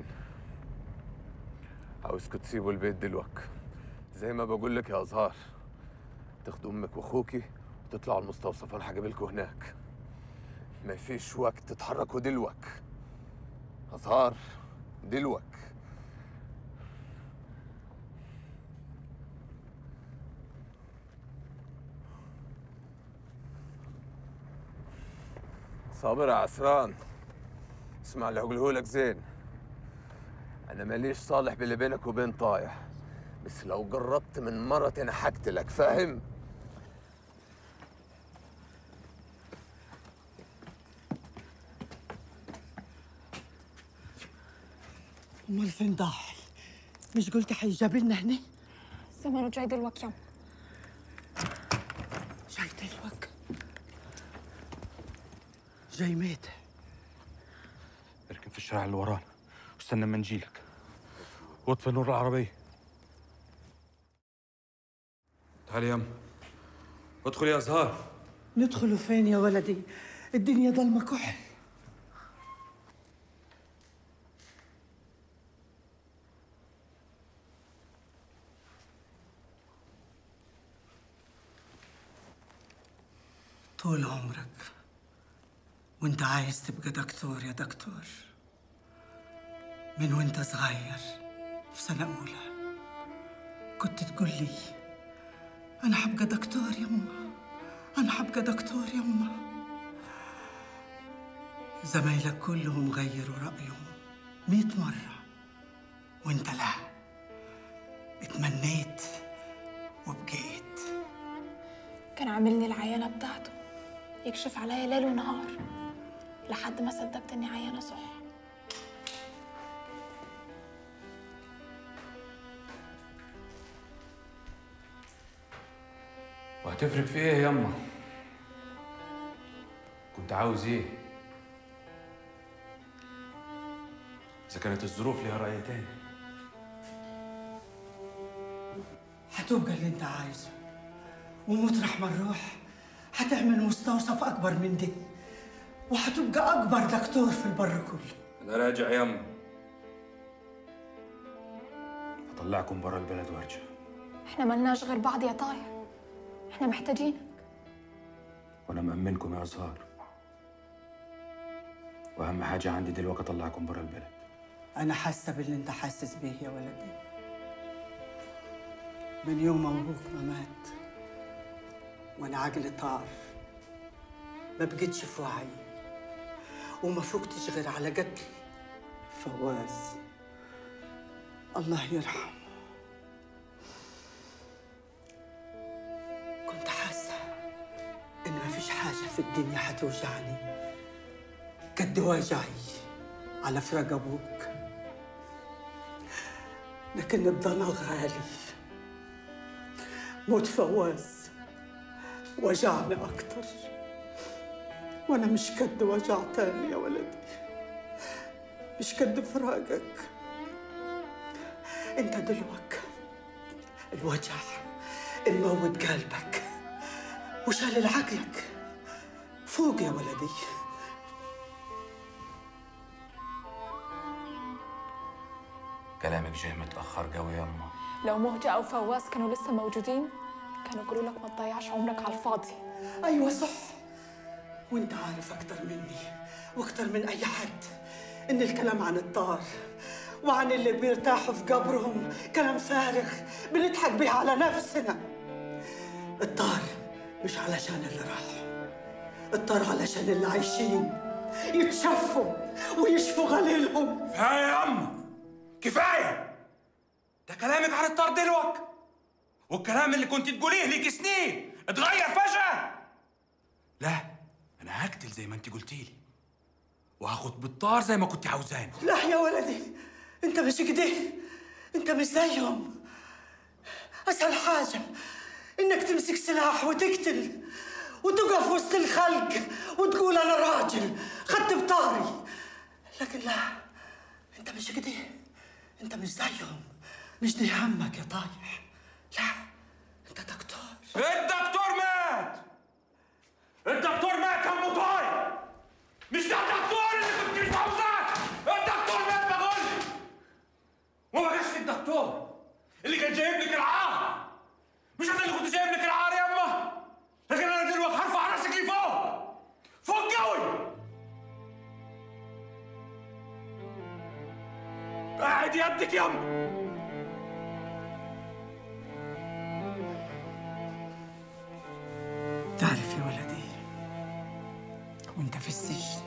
عاوزكوا تسيبوا البيت دلوقتي زي ما بقول لك يا ازهار تاخدوا امك واخوكي وتطلعوا المستوصف انا هجيبلكوا هناك ما فيش وقت تتحركوا دلوك ازهار دلوك صابر يا عسران اسمع اللي هقوله لك زين انا ماليش صالح باللي بينك وبين طايح بس لو قربت من مرتي انا حقتلك فاهم امال فين ضاحي مش قلت هيجاب لنا هنا زمانه جاي دلوقتي يما جاي دلوقتي جاي ميت اركن في الشارع اللي ورانا واستنى اما نجيلك واطفي نور العربية تعالي يما ادخل يا زهار ندخلوا فين يا ولدي الدنيا ضلمة كحل طول عمرك وانت عايز تبقى دكتور يا دكتور من وانت صغير في سنة أولى كنت تقول لي أنا حبقى دكتور يما أنا حبقى دكتور يما زمايلك كلهم غيروا رأيهم مئة مرة وانت لا اتمنيت وبقيت كان عاملني العيانة بتاعته يكشف عليا ليل ونهار لحد ما صدقت اني عيانة صح وهتفرق في ايه يما كنت عاوز ايه اذا كانت الظروف ليها رأي تاني هتبقى اللي انت عايزه ومطرح ما نروح هتعمل مستوصف أكبر من دي وهتبقى أكبر دكتور في البر كله انا راجع يما اطلعكم برا البلد وارجع احنا ملناش غير بعض يا طايع احنا محتاجينك وانا مأمنكم يا ازهار واهم حاجة عندي دلوقتي اطلعكم برا البلد أنا حاسة باللي أنت حاسس بيه يا ولدي من يوم ما أبوك ما مات وأنا عقلي طار ما بقيتش في وعي وما فوقتش غير على قتل فواز الله يرحمه كنت حاسة إن ما فيش حاجة في الدنيا هتوجعني قد وجعي على فراق أبوك لكن الضنا غالي موت فواز وجعني أكتر وأنا مش قد وجع تاني يا ولدي مش قد فراقك أنت دلوقتي الوجع الموت قلبك وشال عقلك فوق يا ولدي كلامك جه متأخر قوي يما لو مهجة أو فواز كانوا لسه موجودين كانوا يقولوا لك ما تضيعش عمرك على الفاضي ايوه صح وانت عارف اكتر مني واكتر من اي حد ان الكلام عن الطار وعن اللي بيرتاحوا في قبرهم كلام فارغ بنضحك بيه على نفسنا الطار مش علشان اللي راحوا الطار علشان اللي عايشين يتشفوا ويشفوا غليلهم كفايه يا اما كفايه ده كلامك عن الطار دلوك والكلام اللي كنت تقوليه ليك سنين اتغير فجأة لا انا هقتل زي ما انت قلتي لي وهاخد بالطار زي ما كنت عاوزاني لا يا ولدي انت مش كده انت مش زيهم اسهل حاجه انك تمسك سلاح وتقتل وتقف وسط الخلق وتقول انا راجل خدت بطاري لكن لا انت مش كده انت مش زيهم مش دي همك يا طايح لا انت دكتور الدكتور مات الدكتور مات يا ام طاير مش ده الدكتور اللي كنت مش عاوزاه الدكتور مات بقول لك وما كانش في الدكتور اللي كان جايب لك العار مش انا اللي كنت جايب لك العار يا اما لكن انا دلوقتي هرفع راسك لفوق فوق قوي قاعد يدك يا اما تعرف يا ولدي وانت في السجن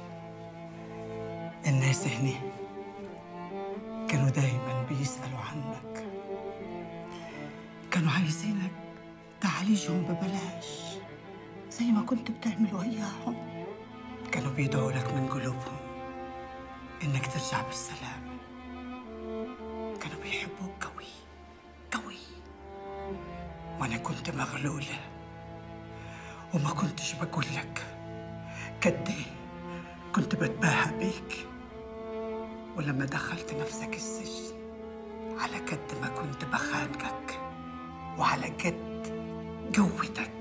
الناس هنا كانوا دايما بيسألوا عنك كانوا عايزينك تعالجهم ببلاش زي ما كنت بتعمل وياهم كانوا بيدعوا لك من قلوبهم انك ترجع بالسلام كانوا بيحبوك قوي قوي وانا كنت مغلوله وما كنتش بقول لك قد ايه كنت بتباهى بيك ولما دخلت نفسك السجن على قد ما كنت بخانقك وعلى قد قوتك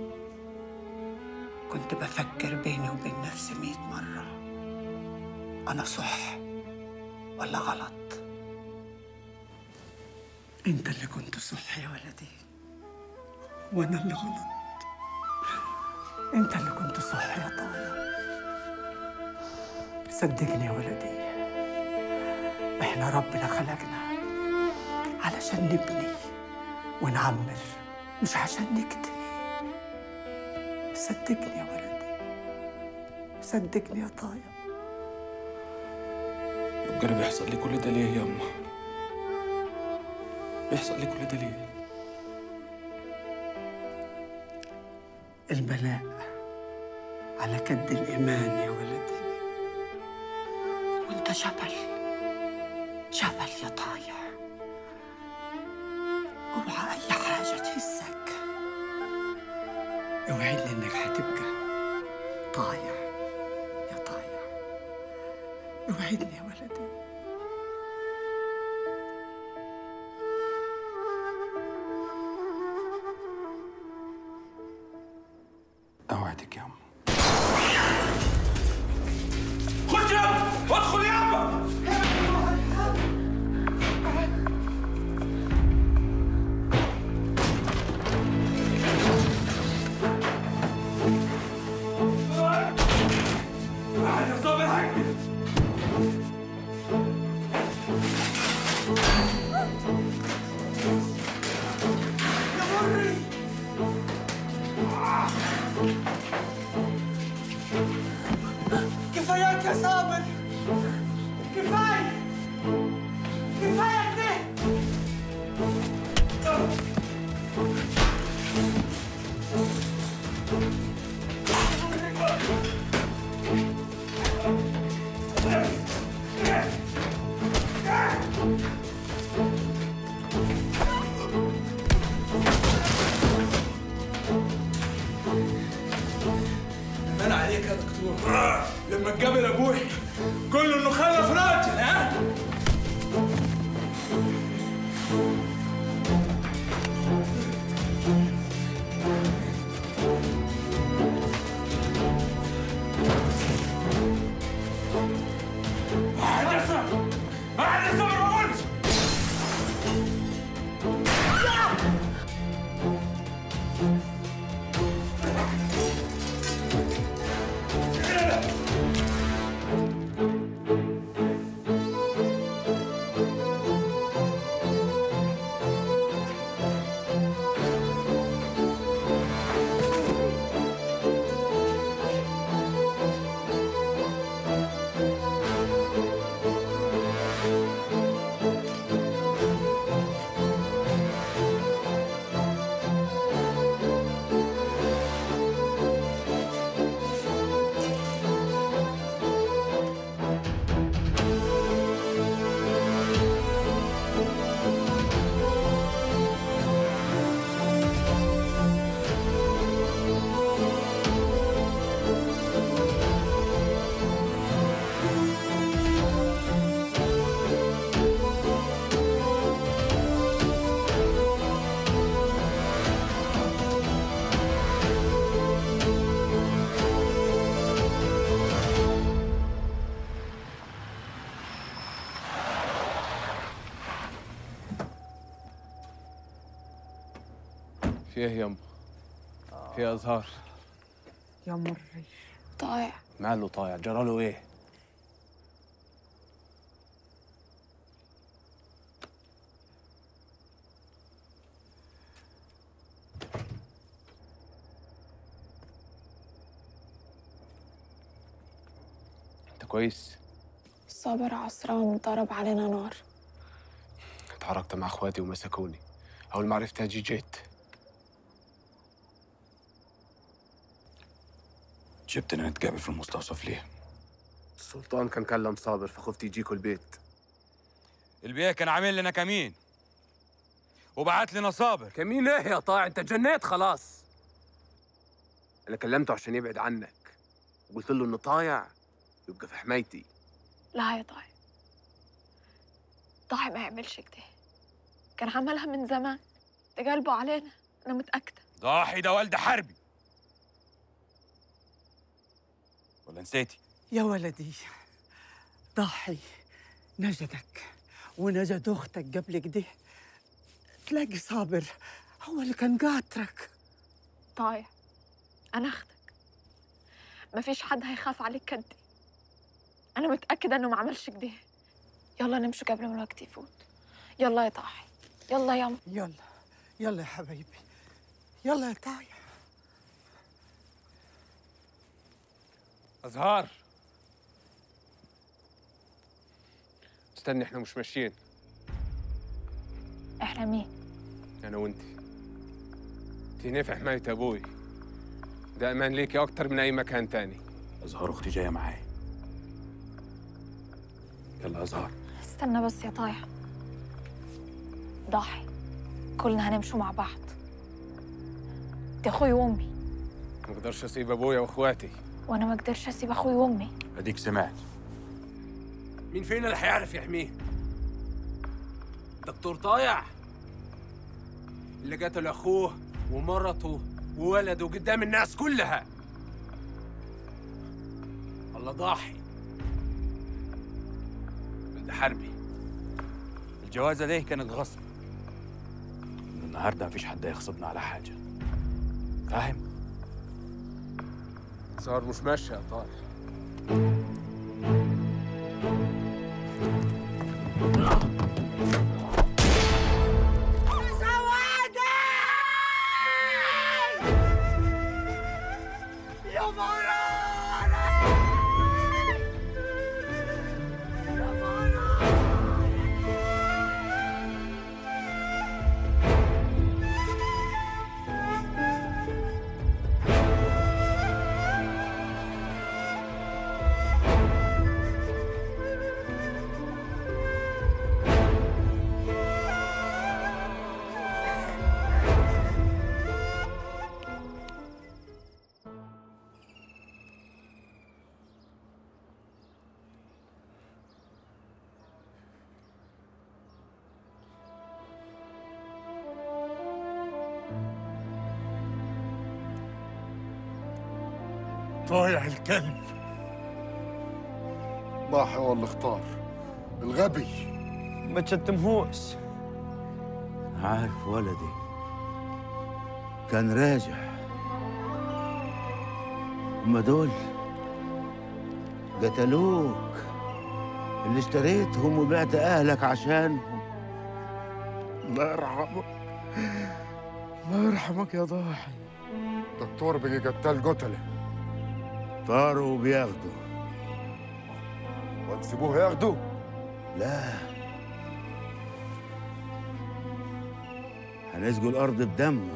كنت بفكر بيني وبين نفسي مئة مرة أنا صح ولا غلط أنت اللي كنت صح يا ولدي وأنا اللي غلط انت اللي كنت صح يا طايا صدقني يا ولدي احنا ربنا خلقنا علشان نبني ونعمر مش عشان نقتل صدقني يا ولدي صدقني يا طايا يبقى انا بيحصل لي كل ده ليه يا اما بيحصل لي كل ده ليه البلاء على كد الإيمان يا ولدي وانت جبل جبل يا طايع اوعى أي حاجة تهزك اوعدني إنك هتبقى طايع يا طايع اوعدني يا ولدي اوعدك يا اما خش يا ادخل يا اما يا صابر هكذا كفاياك يا صابر كفاية كفاية كده انا عليك يا دكتور لما تقابل ابوي قول له انه خلف راجل ها قاعد يا صبر قاعد يا صبر ما قلت في ايه يما في إيه ازهار يا مري طايع ماله طايع جراله ايه انت كويس صابر عصران ضرب علينا نار اتحركت مع اخواتي ومسكوني اول ما عرفت اجي جيت جبتنا نتقابل في المستوصف ليه؟ السلطان كان كلم صابر فخفت يجيكوا البيت البيه كان عامل لنا كمين وبعت لنا صابر كمين ايه يا طاع انت جنيت خلاص انا كلمته عشان يبعد عنك وقلت له انه طايع يبقى في حمايتي لا يا طايع طايع ما يعملش كده كان عملها من زمان ده قلبه علينا انا متاكده ضاحي ده والد حربي ولا نسيتي يا ولدي ضحي نجدك ونجد اختك قبل كده تلاقي صابر هو اللي كان قاطرك طايع انا اختك مفيش حد هيخاف عليك كدي انا متاكده انه ما عملش كده يلا نمشي قبل ما الوقت يفوت يلا يا طاحي يلا يا يلا يلا يا حبايبي يلا يا طايع ازهار استني احنا مش ماشيين احنا مين انا وانت انت هنا في حماية ابوي ده امان ليكي اكتر من اي مكان تاني ازهار اختي جايه معايا يلا ازهار استنى بس يا طايع ضحي كلنا هنمشوا مع بعض دي اخوي وامي ما اقدرش اسيب ابويا واخواتي وانا ما اقدرش اسيب اخوي وامي اديك سمعت مين فينا اللي هيعرف يحميه دكتور طايع اللي قتل اخوه ومرته وولده قدام الناس كلها الله ضاحي ولد حربي الجوازه دي كانت غصب من النهارده مفيش حد هيغصبنا على حاجه فاهم صار مش ماشي يا طارق يا مراري يا طايع الكلب ضاحي هو اللي اختار الغبي ما تشتمهوش عارف ولدي كان راجع هما دول قتلوك اللي اشتريتهم وبعت اهلك عشانهم الله يرحمك الله يرحمك يا ضاحي دكتور بقي قتال قتله طاروا وبياخدوا وتسيبوه ياخدوا لا هنسقوا الارض بدمه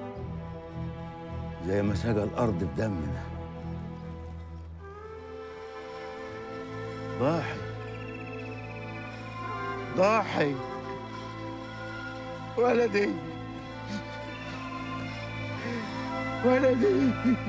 زي ما سقى الارض بدمنا ضاحي ضاحي ولدي ولدي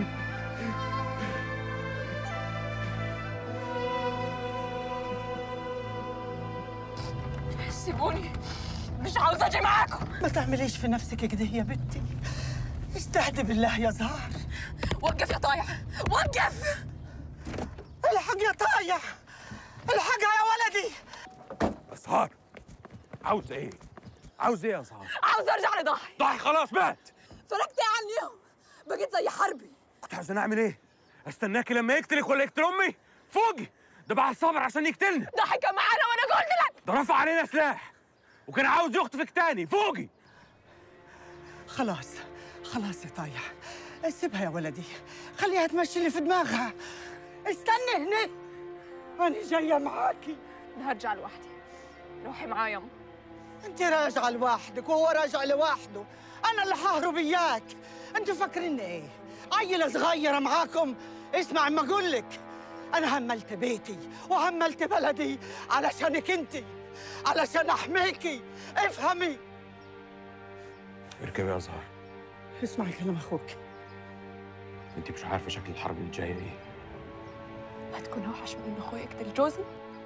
سيبوني مش عاوزة اجي معاكم ما تعمليش في نفسك كده يا بنتي استهدي بالله يا زهر وقف يا طايع وقف الحق يا طايع الحقها يا ولدي ازهار عاوز ايه؟ عاوز ايه يا ازهار؟ عاوزة ارجع لضحي ضحي خلاص مات فرقتي عنيهم بقيت زي حربي كنت عايزة اعمل ايه؟ استناكي لما يقتلك ولا يقتل امي؟ فوقي ده بقى صابر عشان يقتلنا ده حكى معانا وانا قلت لك ده رفع علينا سلاح وكان عاوز يخطفك تاني فوقي خلاص خلاص يا طايع سيبها يا ولدي خليها تمشي اللي في دماغها استني هنا أنا جاية معاكي أنا هرجع لوحدي روحي معايا يما أنت راجعة لوحدك وهو راجع لوحده أنا اللي ههرب إياك أنتوا فاكرين إيه؟ عيلة صغيرة معاكم اسمع ما أقول لك أنا هملت بيتي وهملت بلدي علشانك أنت علشان أحميكي افهمي اركبي يا زهر اسمعي كلام أخوك انت مش عارفه شكل الحرب اللي جايه ايه هتكون اوحش من ان اخويا يقتل جوزي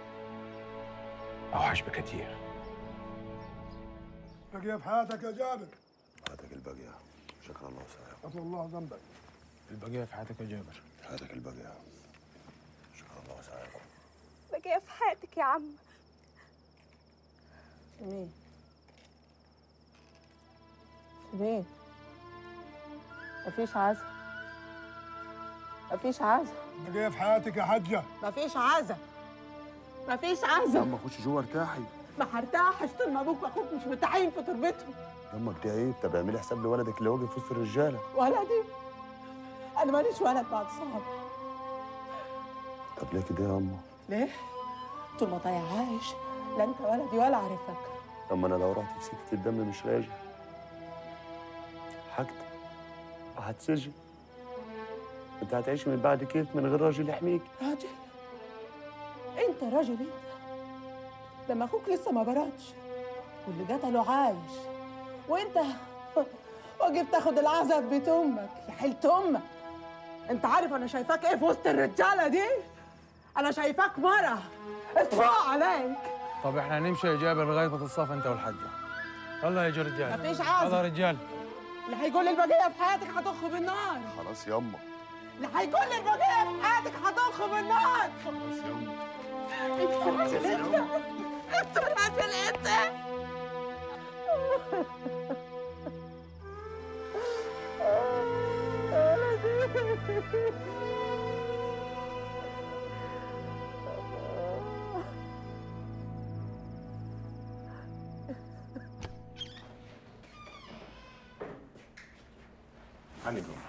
اوحش بكتير بقي في حياتك يا جابر حياتك الباقية شكرا الله وسلام غفر الله ذنبك البقيه في حياتك يا جابر حياتك الباقية شكرا الله وسلام بقي في حياتك يا عم مين مين مفيش عزا مفيش عزا بقي في حياتك يا حجة مفيش عزا مفيش عزا يما خش جوه ارتاحي ما هرتاحش طول ما ابوك واخوك مش متعين في تربتهم يما بتعيب طب اعملي حساب لولدك اللي واقف وسط الرجالة ولدي انا ماليش ولد بعد صعب طب ليه كده يا يما؟ ليه؟ طول ما ضيع عايش لا انت ولدي ولا عارفك اما انا لو رحت في سكة الدم مش راجع حاجتي وهتسجن انت هتعيشي من بعد كيف من غير راجل يحميك راجل انت راجل انت لما اخوك لسه ما براتش واللي قتله عايش وانت واجب تاخد العزا في بيت امك يا حيلة امك انت عارف انا شايفاك ايه في وسط الرجاله دي انا شايفاك مرة اتفوق عليك طب احنا هنمشي يا جابر لغايه ما تتصافى انت والحاجه يلا يا رجال مفيش عازم. يلا يا رجال اللي هيقول لي البقيه في حياتك هتخ بالنار خلاص يما اللي هيقول لي البقيه في حياتك هتخ بالنار خلاص يما انت راجل انت انت راجل انت هني جوه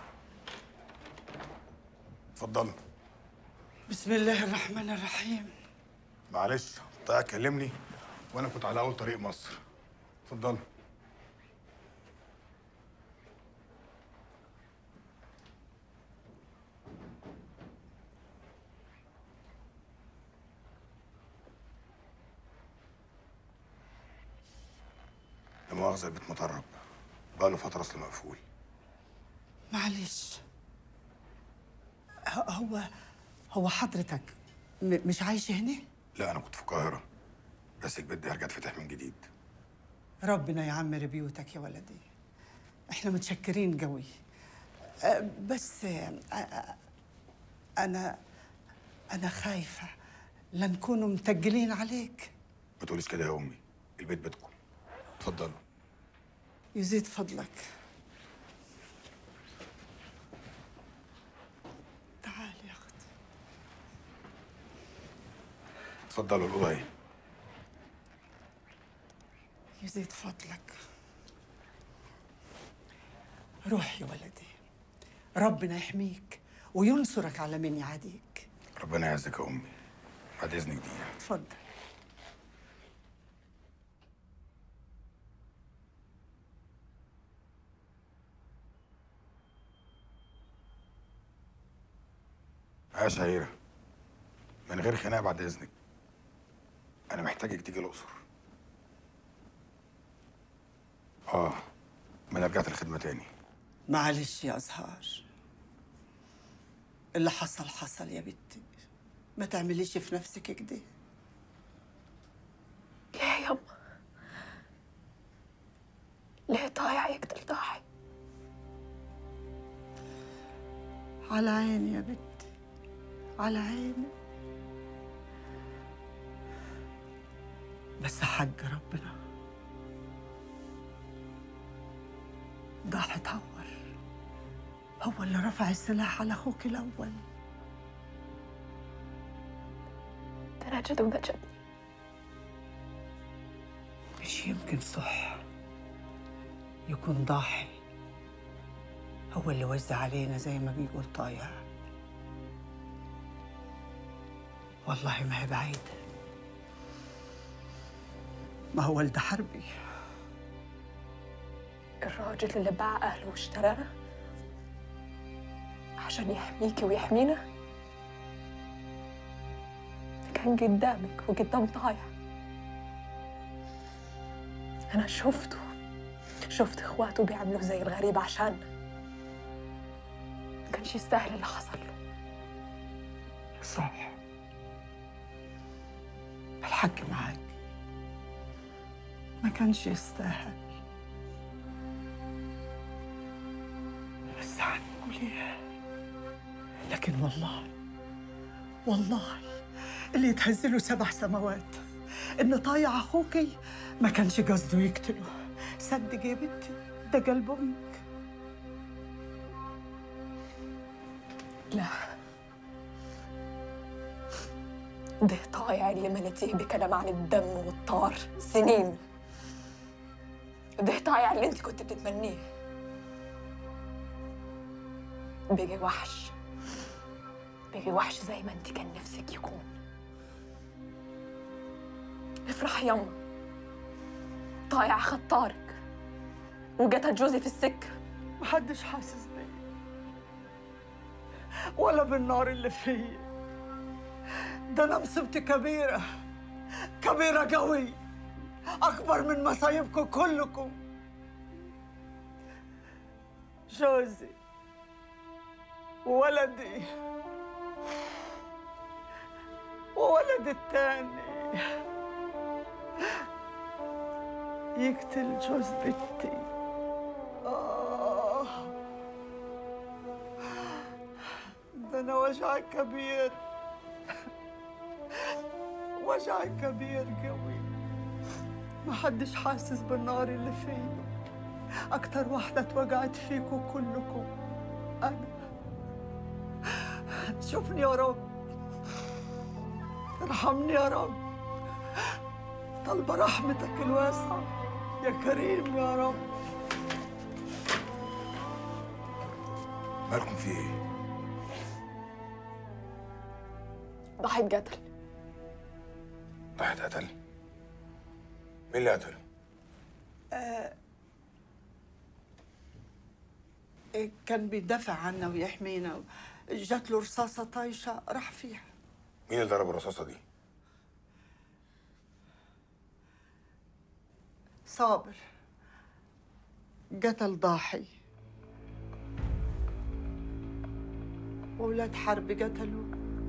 اتفضلوا بسم الله الرحمن الرحيم معلش طيب كلمني وانا كنت على اول طريق مصر اتفضلوا لا مؤاخذة البيت مطرب بقاله فترة أصل مقفول معلش ه- هو هو حضرتك م- مش عايش هنا؟ لا أنا كنت في القاهرة بس البيت ده هرجع اتفتح من جديد ربنا يعمر بيوتك يا ولدي احنا متشكرين قوي أه، بس أه، أه، انا انا خايفه لا نكونوا متجلين عليك ما تقوليش كده يا أمي البيت بيتكم اتفضلوا يزيد فضلك تعال يا اخت اتفضلوا الأوضة اهي يزيد فضلك روح يا ولدي ربنا يحميك وينصرك على من يعاديك ربنا يعزك يا أمي بعد إذنك دي اتفضل يا شهيرة من غير خناقة بعد إذنك أنا محتاجك تيجي الأقصر آه ما أنا رجعت الخدمة تاني معلش يا أزهار اللي حصل حصل يا بنتي ما تعمليش في نفسك كده ليه يما ليه طايع يقتل ضاحي على عيني يا بنتي على عيني بس حق ربنا ضاع اتعور هو اللي رفع السلاح على اخوك الاول ده نجد ونجدني مش يمكن صح يكون ضاحي هو اللي وزع علينا زي ما بيقول طايع والله ما هي بعيدة ما هو ولد حربي الراجل اللي باع أهله واشترانا عشان يحميكي ويحمينا كان قدامك وقدام طايع أنا شفته شفت إخواته بيعملوا زي الغريب عشاننا ما كانش يستاهل اللي حصل له صح الحق معاك ما كانش يستاهل بس هنقول ايه لكن والله والله اللي يتهز له سبع سماوات ان طايع اخوكي ما كانش قصده يقتله صدق يا بنتي ده قلب امك لا ده طايع اللي ملتيه بكلام عن الدم والطار سنين ده طايع اللي انت كنت بتتمنيه بيجي وحش بيجي وحش زي ما انت كان نفسك يكون افرح يما طايع خد طارق وقتل جوزي في السكه محدش حاسس بيا ولا بالنار اللي فيا ده انا مصيبتي كبيره كبيره قوي اكبر من مصايبكم كلكم جوزي وولدي وولدي التاني يقتل جوز بنتي آه ده أنا وجعي كبير وجعي كبير قوي محدش حاسس بالنار اللي فيه أكتر واحدة اتوجعت فيكم كلكم أنا شوفني يا رب ارحمني يا رب طالبة رحمتك الواسعة يا كريم يا رب مالكم في ايه؟ ضحية قتل واحد قتل مين اللي قتله؟ آه إيه، كان بيدافع عنا ويحمينا جات له رصاصة طايشة راح فيها مين اللي ضرب الرصاصة دي؟ صابر قتل ضاحي وولاد حرب قتلوا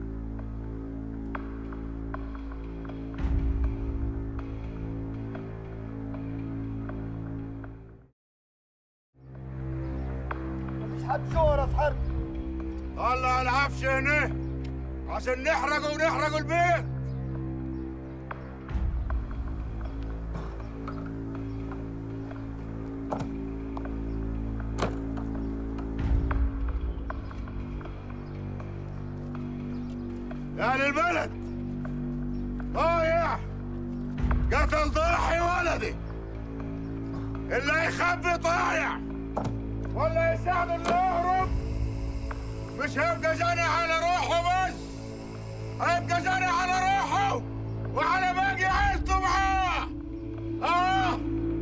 مفيش حد شهرة في حرب طلع العفش هنا عشان نحرقه ونحرقه البيت يا أهل البلد ضايع قتل ضاحي ولدي اللي يخبي طايع ولا يساعد اللي يهرب مش هيبقى جاني على روحه بس هيبقى جاني على روحه وعلى باقي عيلته معاه اه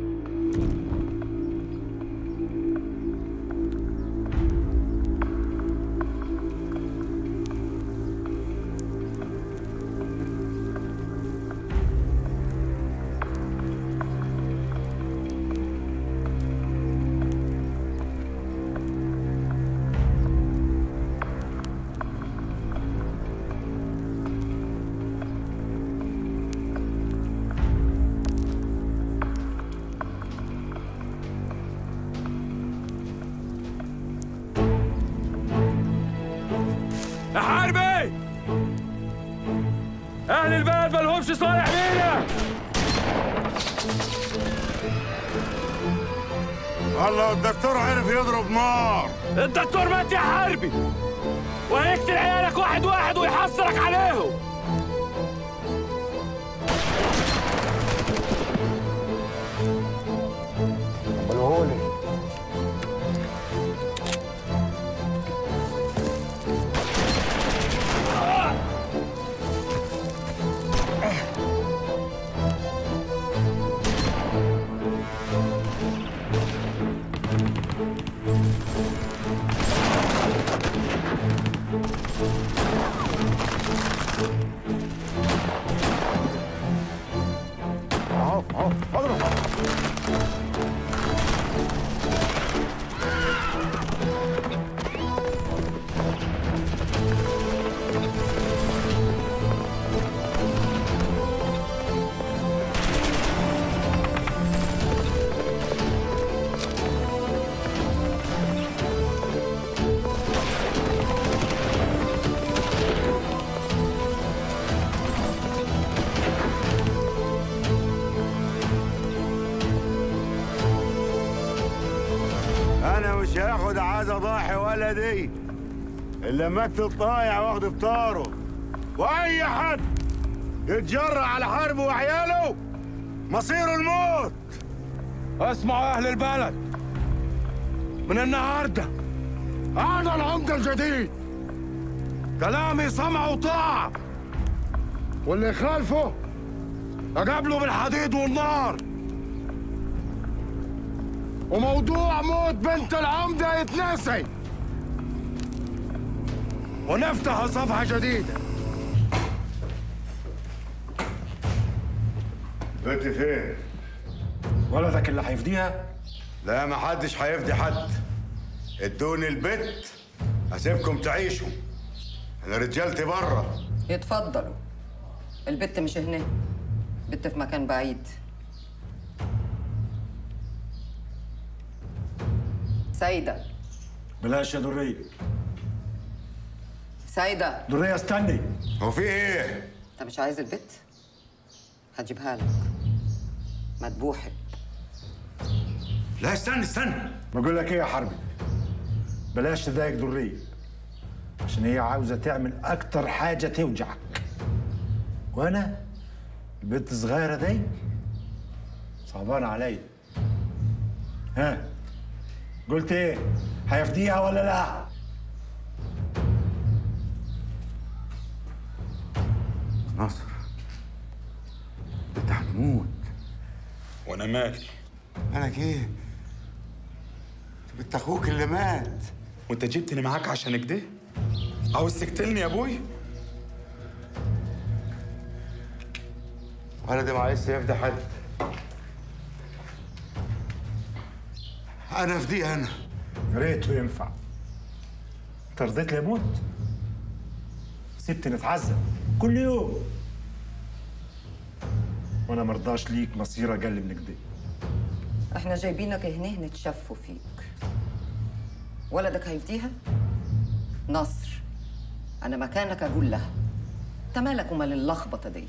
يا حربي اهل البلد مالهمش صالح لينا الله الدكتور عرف يضرب نار الدكتور مات يا حربي وهيقتل عيالك واحد واحد ويحصرك عليهم قبلهولي اهو اهو اضرب انا مش هاخد عايز اضحي ولا دي الا مات الطايع واخد بطاره واي حد يتجرأ على حرب وعياله مصيره الموت اسمعوا اهل البلد من النهارده انا العمده الجديد كلامي سمع وطاعه واللي يخالفه اقابله بالحديد والنار وموضوع موت بنت العمده يتنسي ونفتح صفحه جديده بنت فين؟ ولدك اللي هيفديها لا ما حدش هيفدي حد ادوني البت هسيبكم تعيشوا انا رجالتي بره يتفضلوا البت مش هنا بت في مكان بعيد سيدة بلاش يا درية سيدة درية استني هو في ايه؟ انت مش عايز البت هجيبها لك مدبوحة لا استنى استنى بقول لك ايه يا حربي بلاش تضايق درية عشان هي عاوزة تعمل أكتر حاجة توجعك وأنا البنت الصغيرة دي صعبانة عليا ها قلت ايه هيفديها ولا لا نصر انت هتموت وانا مالي مالك ايه؟ انت اخوك اللي مات وانت جبتني معاك عشان كده عاوز تقتلني يا ابوي ولدي ما عايز يفدي حد انا افديه انا يا ريته ينفع انت رضيت لي اموت سبتني اتعذب كل يوم وانا مرضاش ليك مصير اقل من كده احنا جايبينك هنا نتشفوا فيك ولدك هيفديها نصر انا مكانك اقول لها انت مالك ومال اللخبطه دي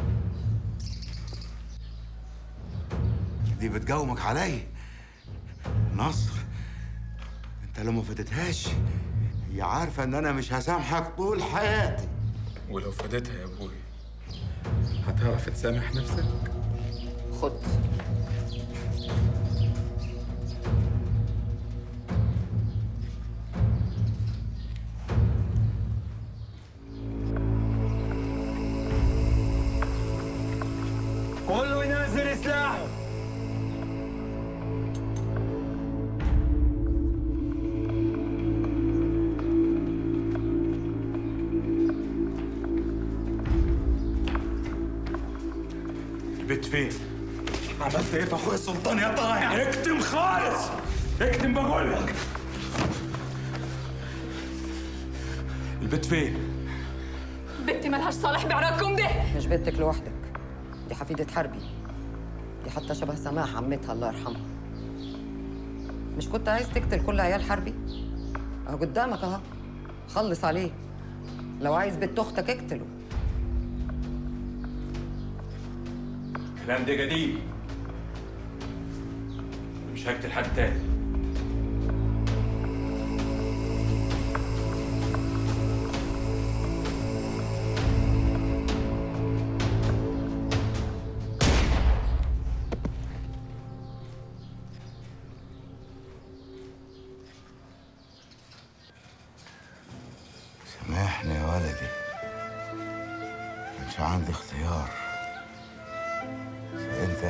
دي بتجاومك علي نصر انت لو ما فدتهاش هي عارفه ان انا مش هسامحك طول حياتي ولو فديتها يا ابوي هتعرف تسامح نفسك خد كله ينزل سلاحه بيت فين؟ عملت ايه في اخويا السلطان يا طايع؟ اكتم خالص اكتم بقول لك البيت فين؟ بنتي ملهاش صالح بعراكم ده مش بنتك لوحدك دي حفيدة حربي دي حتى شبه سماح عمتها الله يرحمها مش كنت عايز تقتل كل عيال حربي اهو قدامك اهو خلص عليه لو عايز بنت اختك اقتله الكلام ده قديم مش هقتل حد تاني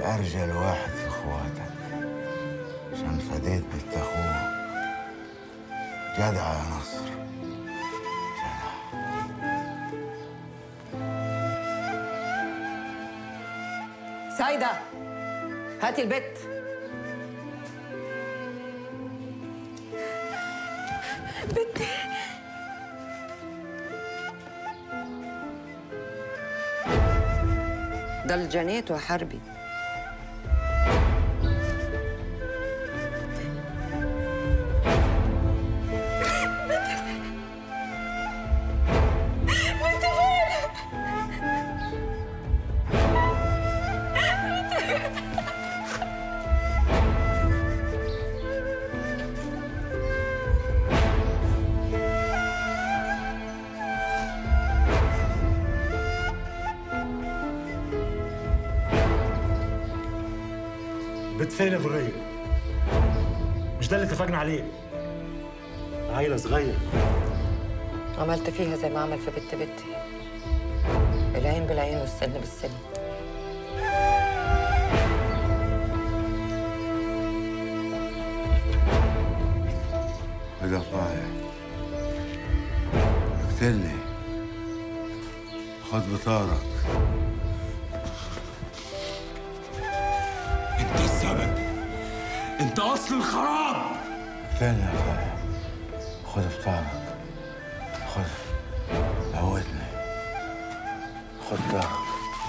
ارجل واحد في اخواتك عشان فديت بنت اخوه جدع يا نصر سايدة هاتي البت بنتي ده الجنيت وحربي بنتي فين؟ بنت فين يا ذرية؟ مش ده اللي اتفقنا عليه عيلة صغير عملت فيها زي ما عمل في بت بتي العين بالعين والسن بالسن كده طايح اقتلني خد بطارك انت السبب انت اصل الخراب اقتلني يا طايح خد بطارك خد موتني خد طارك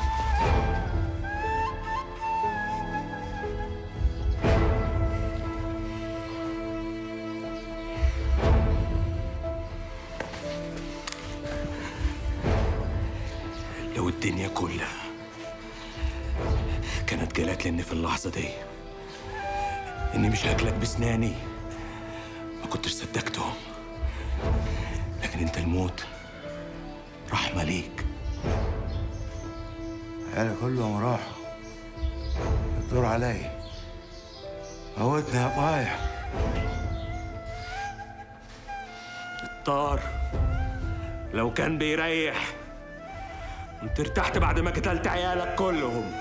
لو الدنيا كلها كانت جالت لي ان في اللحظه دي اني مش هاكلك بسناني ما كنتش صدقتهم لكن انت الموت رحمه ليك عيالي كلهم راحوا الدور علي موتني يا طايح الطار لو كان بيريح انت ارتحت بعد ما قتلت عيالك كلهم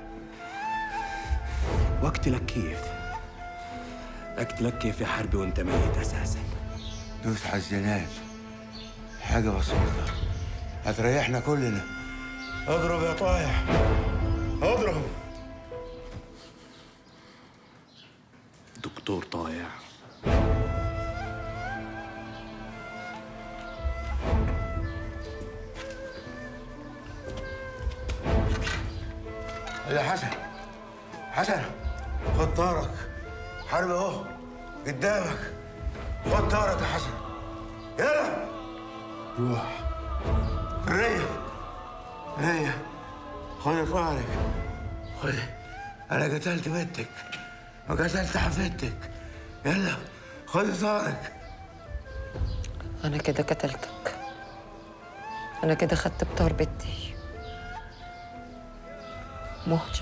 واقتلك كيف اقتلك كيف يا حربي وانت ميت اساسا دوس على الزناد حاجة بسيطة هتريحنا كلنا اضرب يا طايح اضرب دكتور طايع يا حسن حسن خد طارك حرب اهو قدامك خد طارك يا حسن يلا روح ريا ريا خد طارك خد انا قتلت بنتك وقتلت حفيدتك يلا خد طارك أنا كده قتلتك أنا كده خدت بطار بنتي مهجة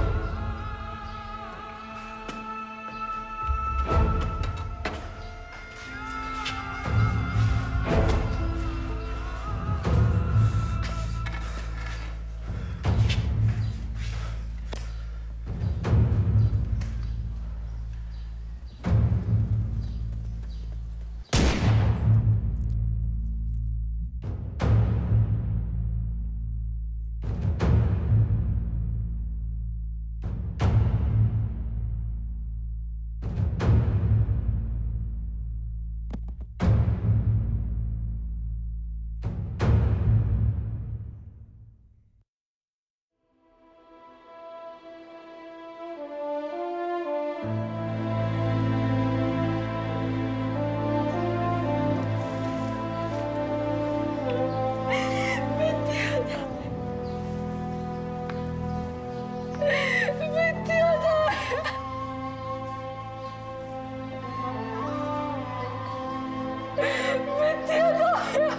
بنتي يا طايح بنتي يا طايح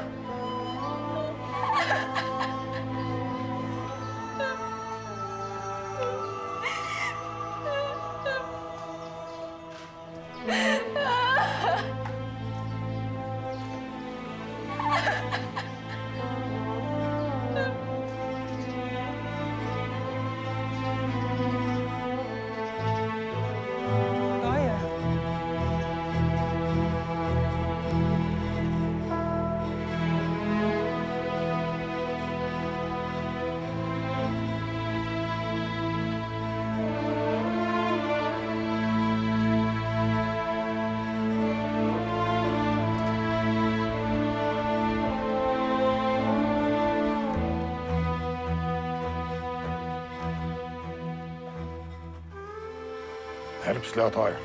هربش ليه طايع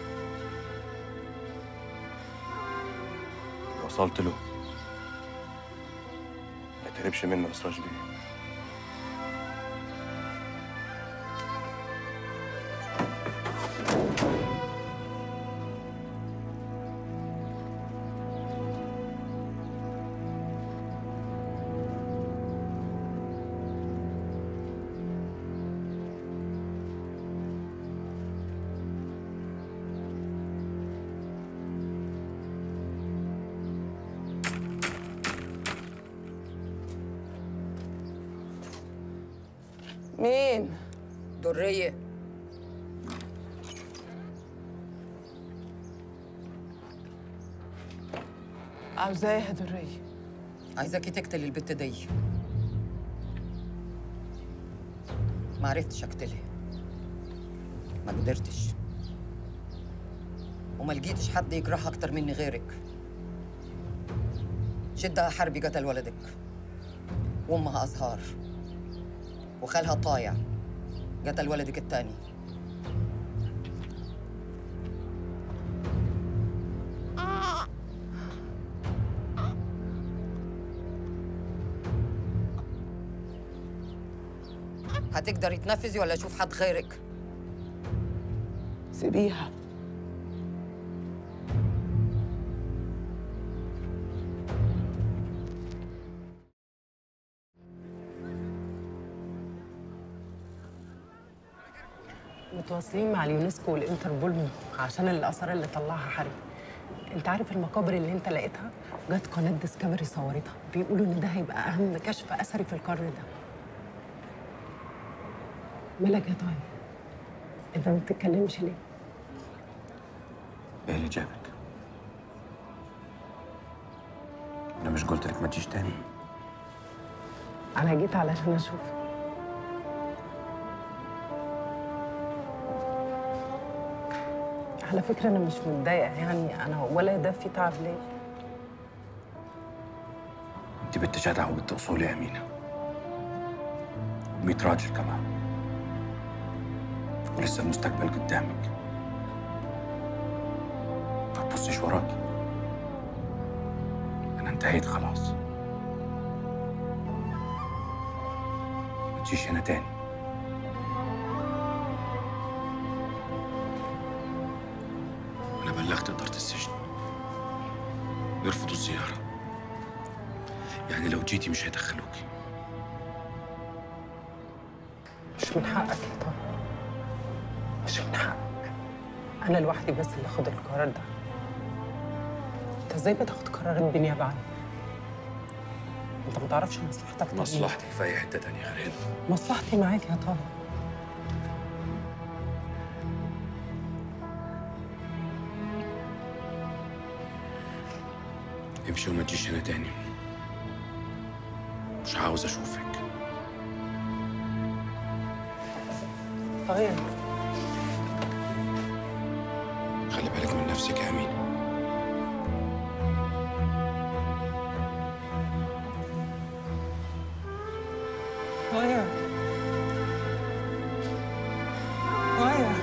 وصلت له ما تهربش منه يا سراج بيه مين؟ درية عاوزاه يا درية عايزاكي تقتلي البت دي ما عرفتش اقتلها ما قدرتش وما لقيتش حد يجرحها اكتر مني غيرك جدها حربي قتل ولدك وامها ازهار وخالها طايع قتل ولدك التاني هتقدري تنفذي ولا اشوف حد غيرك سيبيها متواصلين مع اليونسكو والانتربول عشان الاثار اللي طلعها حربي انت عارف المقابر اللي انت لقيتها جت قناه ديسكفري صورتها بيقولوا ان ده هيبقى اهم كشف اثري في القرن ده مالك يا طيب انت ما بتتكلمش ليه ايه اللي جابك؟ انا مش قلت لك ما تجيش تاني انا جيت علشان اشوفك على فكره انا مش متضايقه يعني انا ولا ده في تعب ليه انت بنت جدع وبنت اصول يا امينه و100 راجل كمان ولسه المستقبل قدامك ما تبصيش وراك انا انتهيت خلاص ما تجيش هنا تاني انا بلغت اداره السجن يرفضوا الزياره يعني لو جيتي مش هيدخلوكي مش من حقك يا طارق مش من حقك انا لوحدي بس اللي اخد القرار ده انت ازاي بتاخد قرارات بالنيابه عني انت ما تعرفش مصلحتك تاني. مصلحتك في اي حته تانية غير هنا مصلحتي معاك يا طارق امشي وما تجيش هنا تاني مش عاوز اشوفك طيب خلي بالك من نفسك يا امين طيب طيب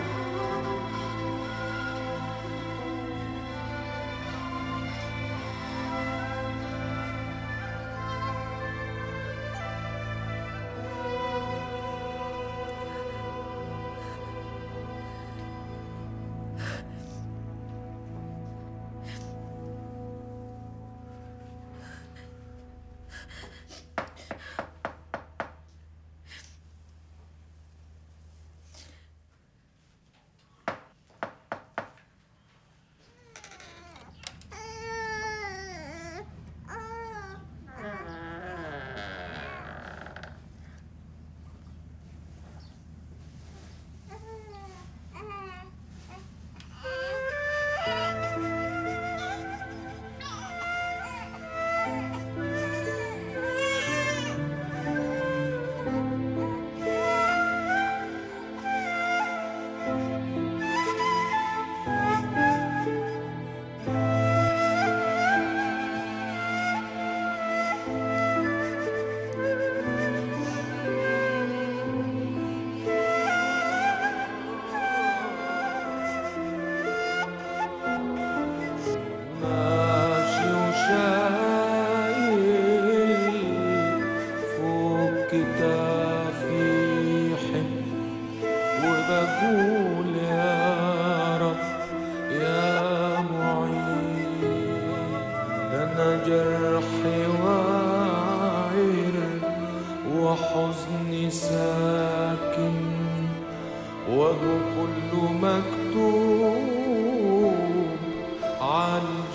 مكتوب على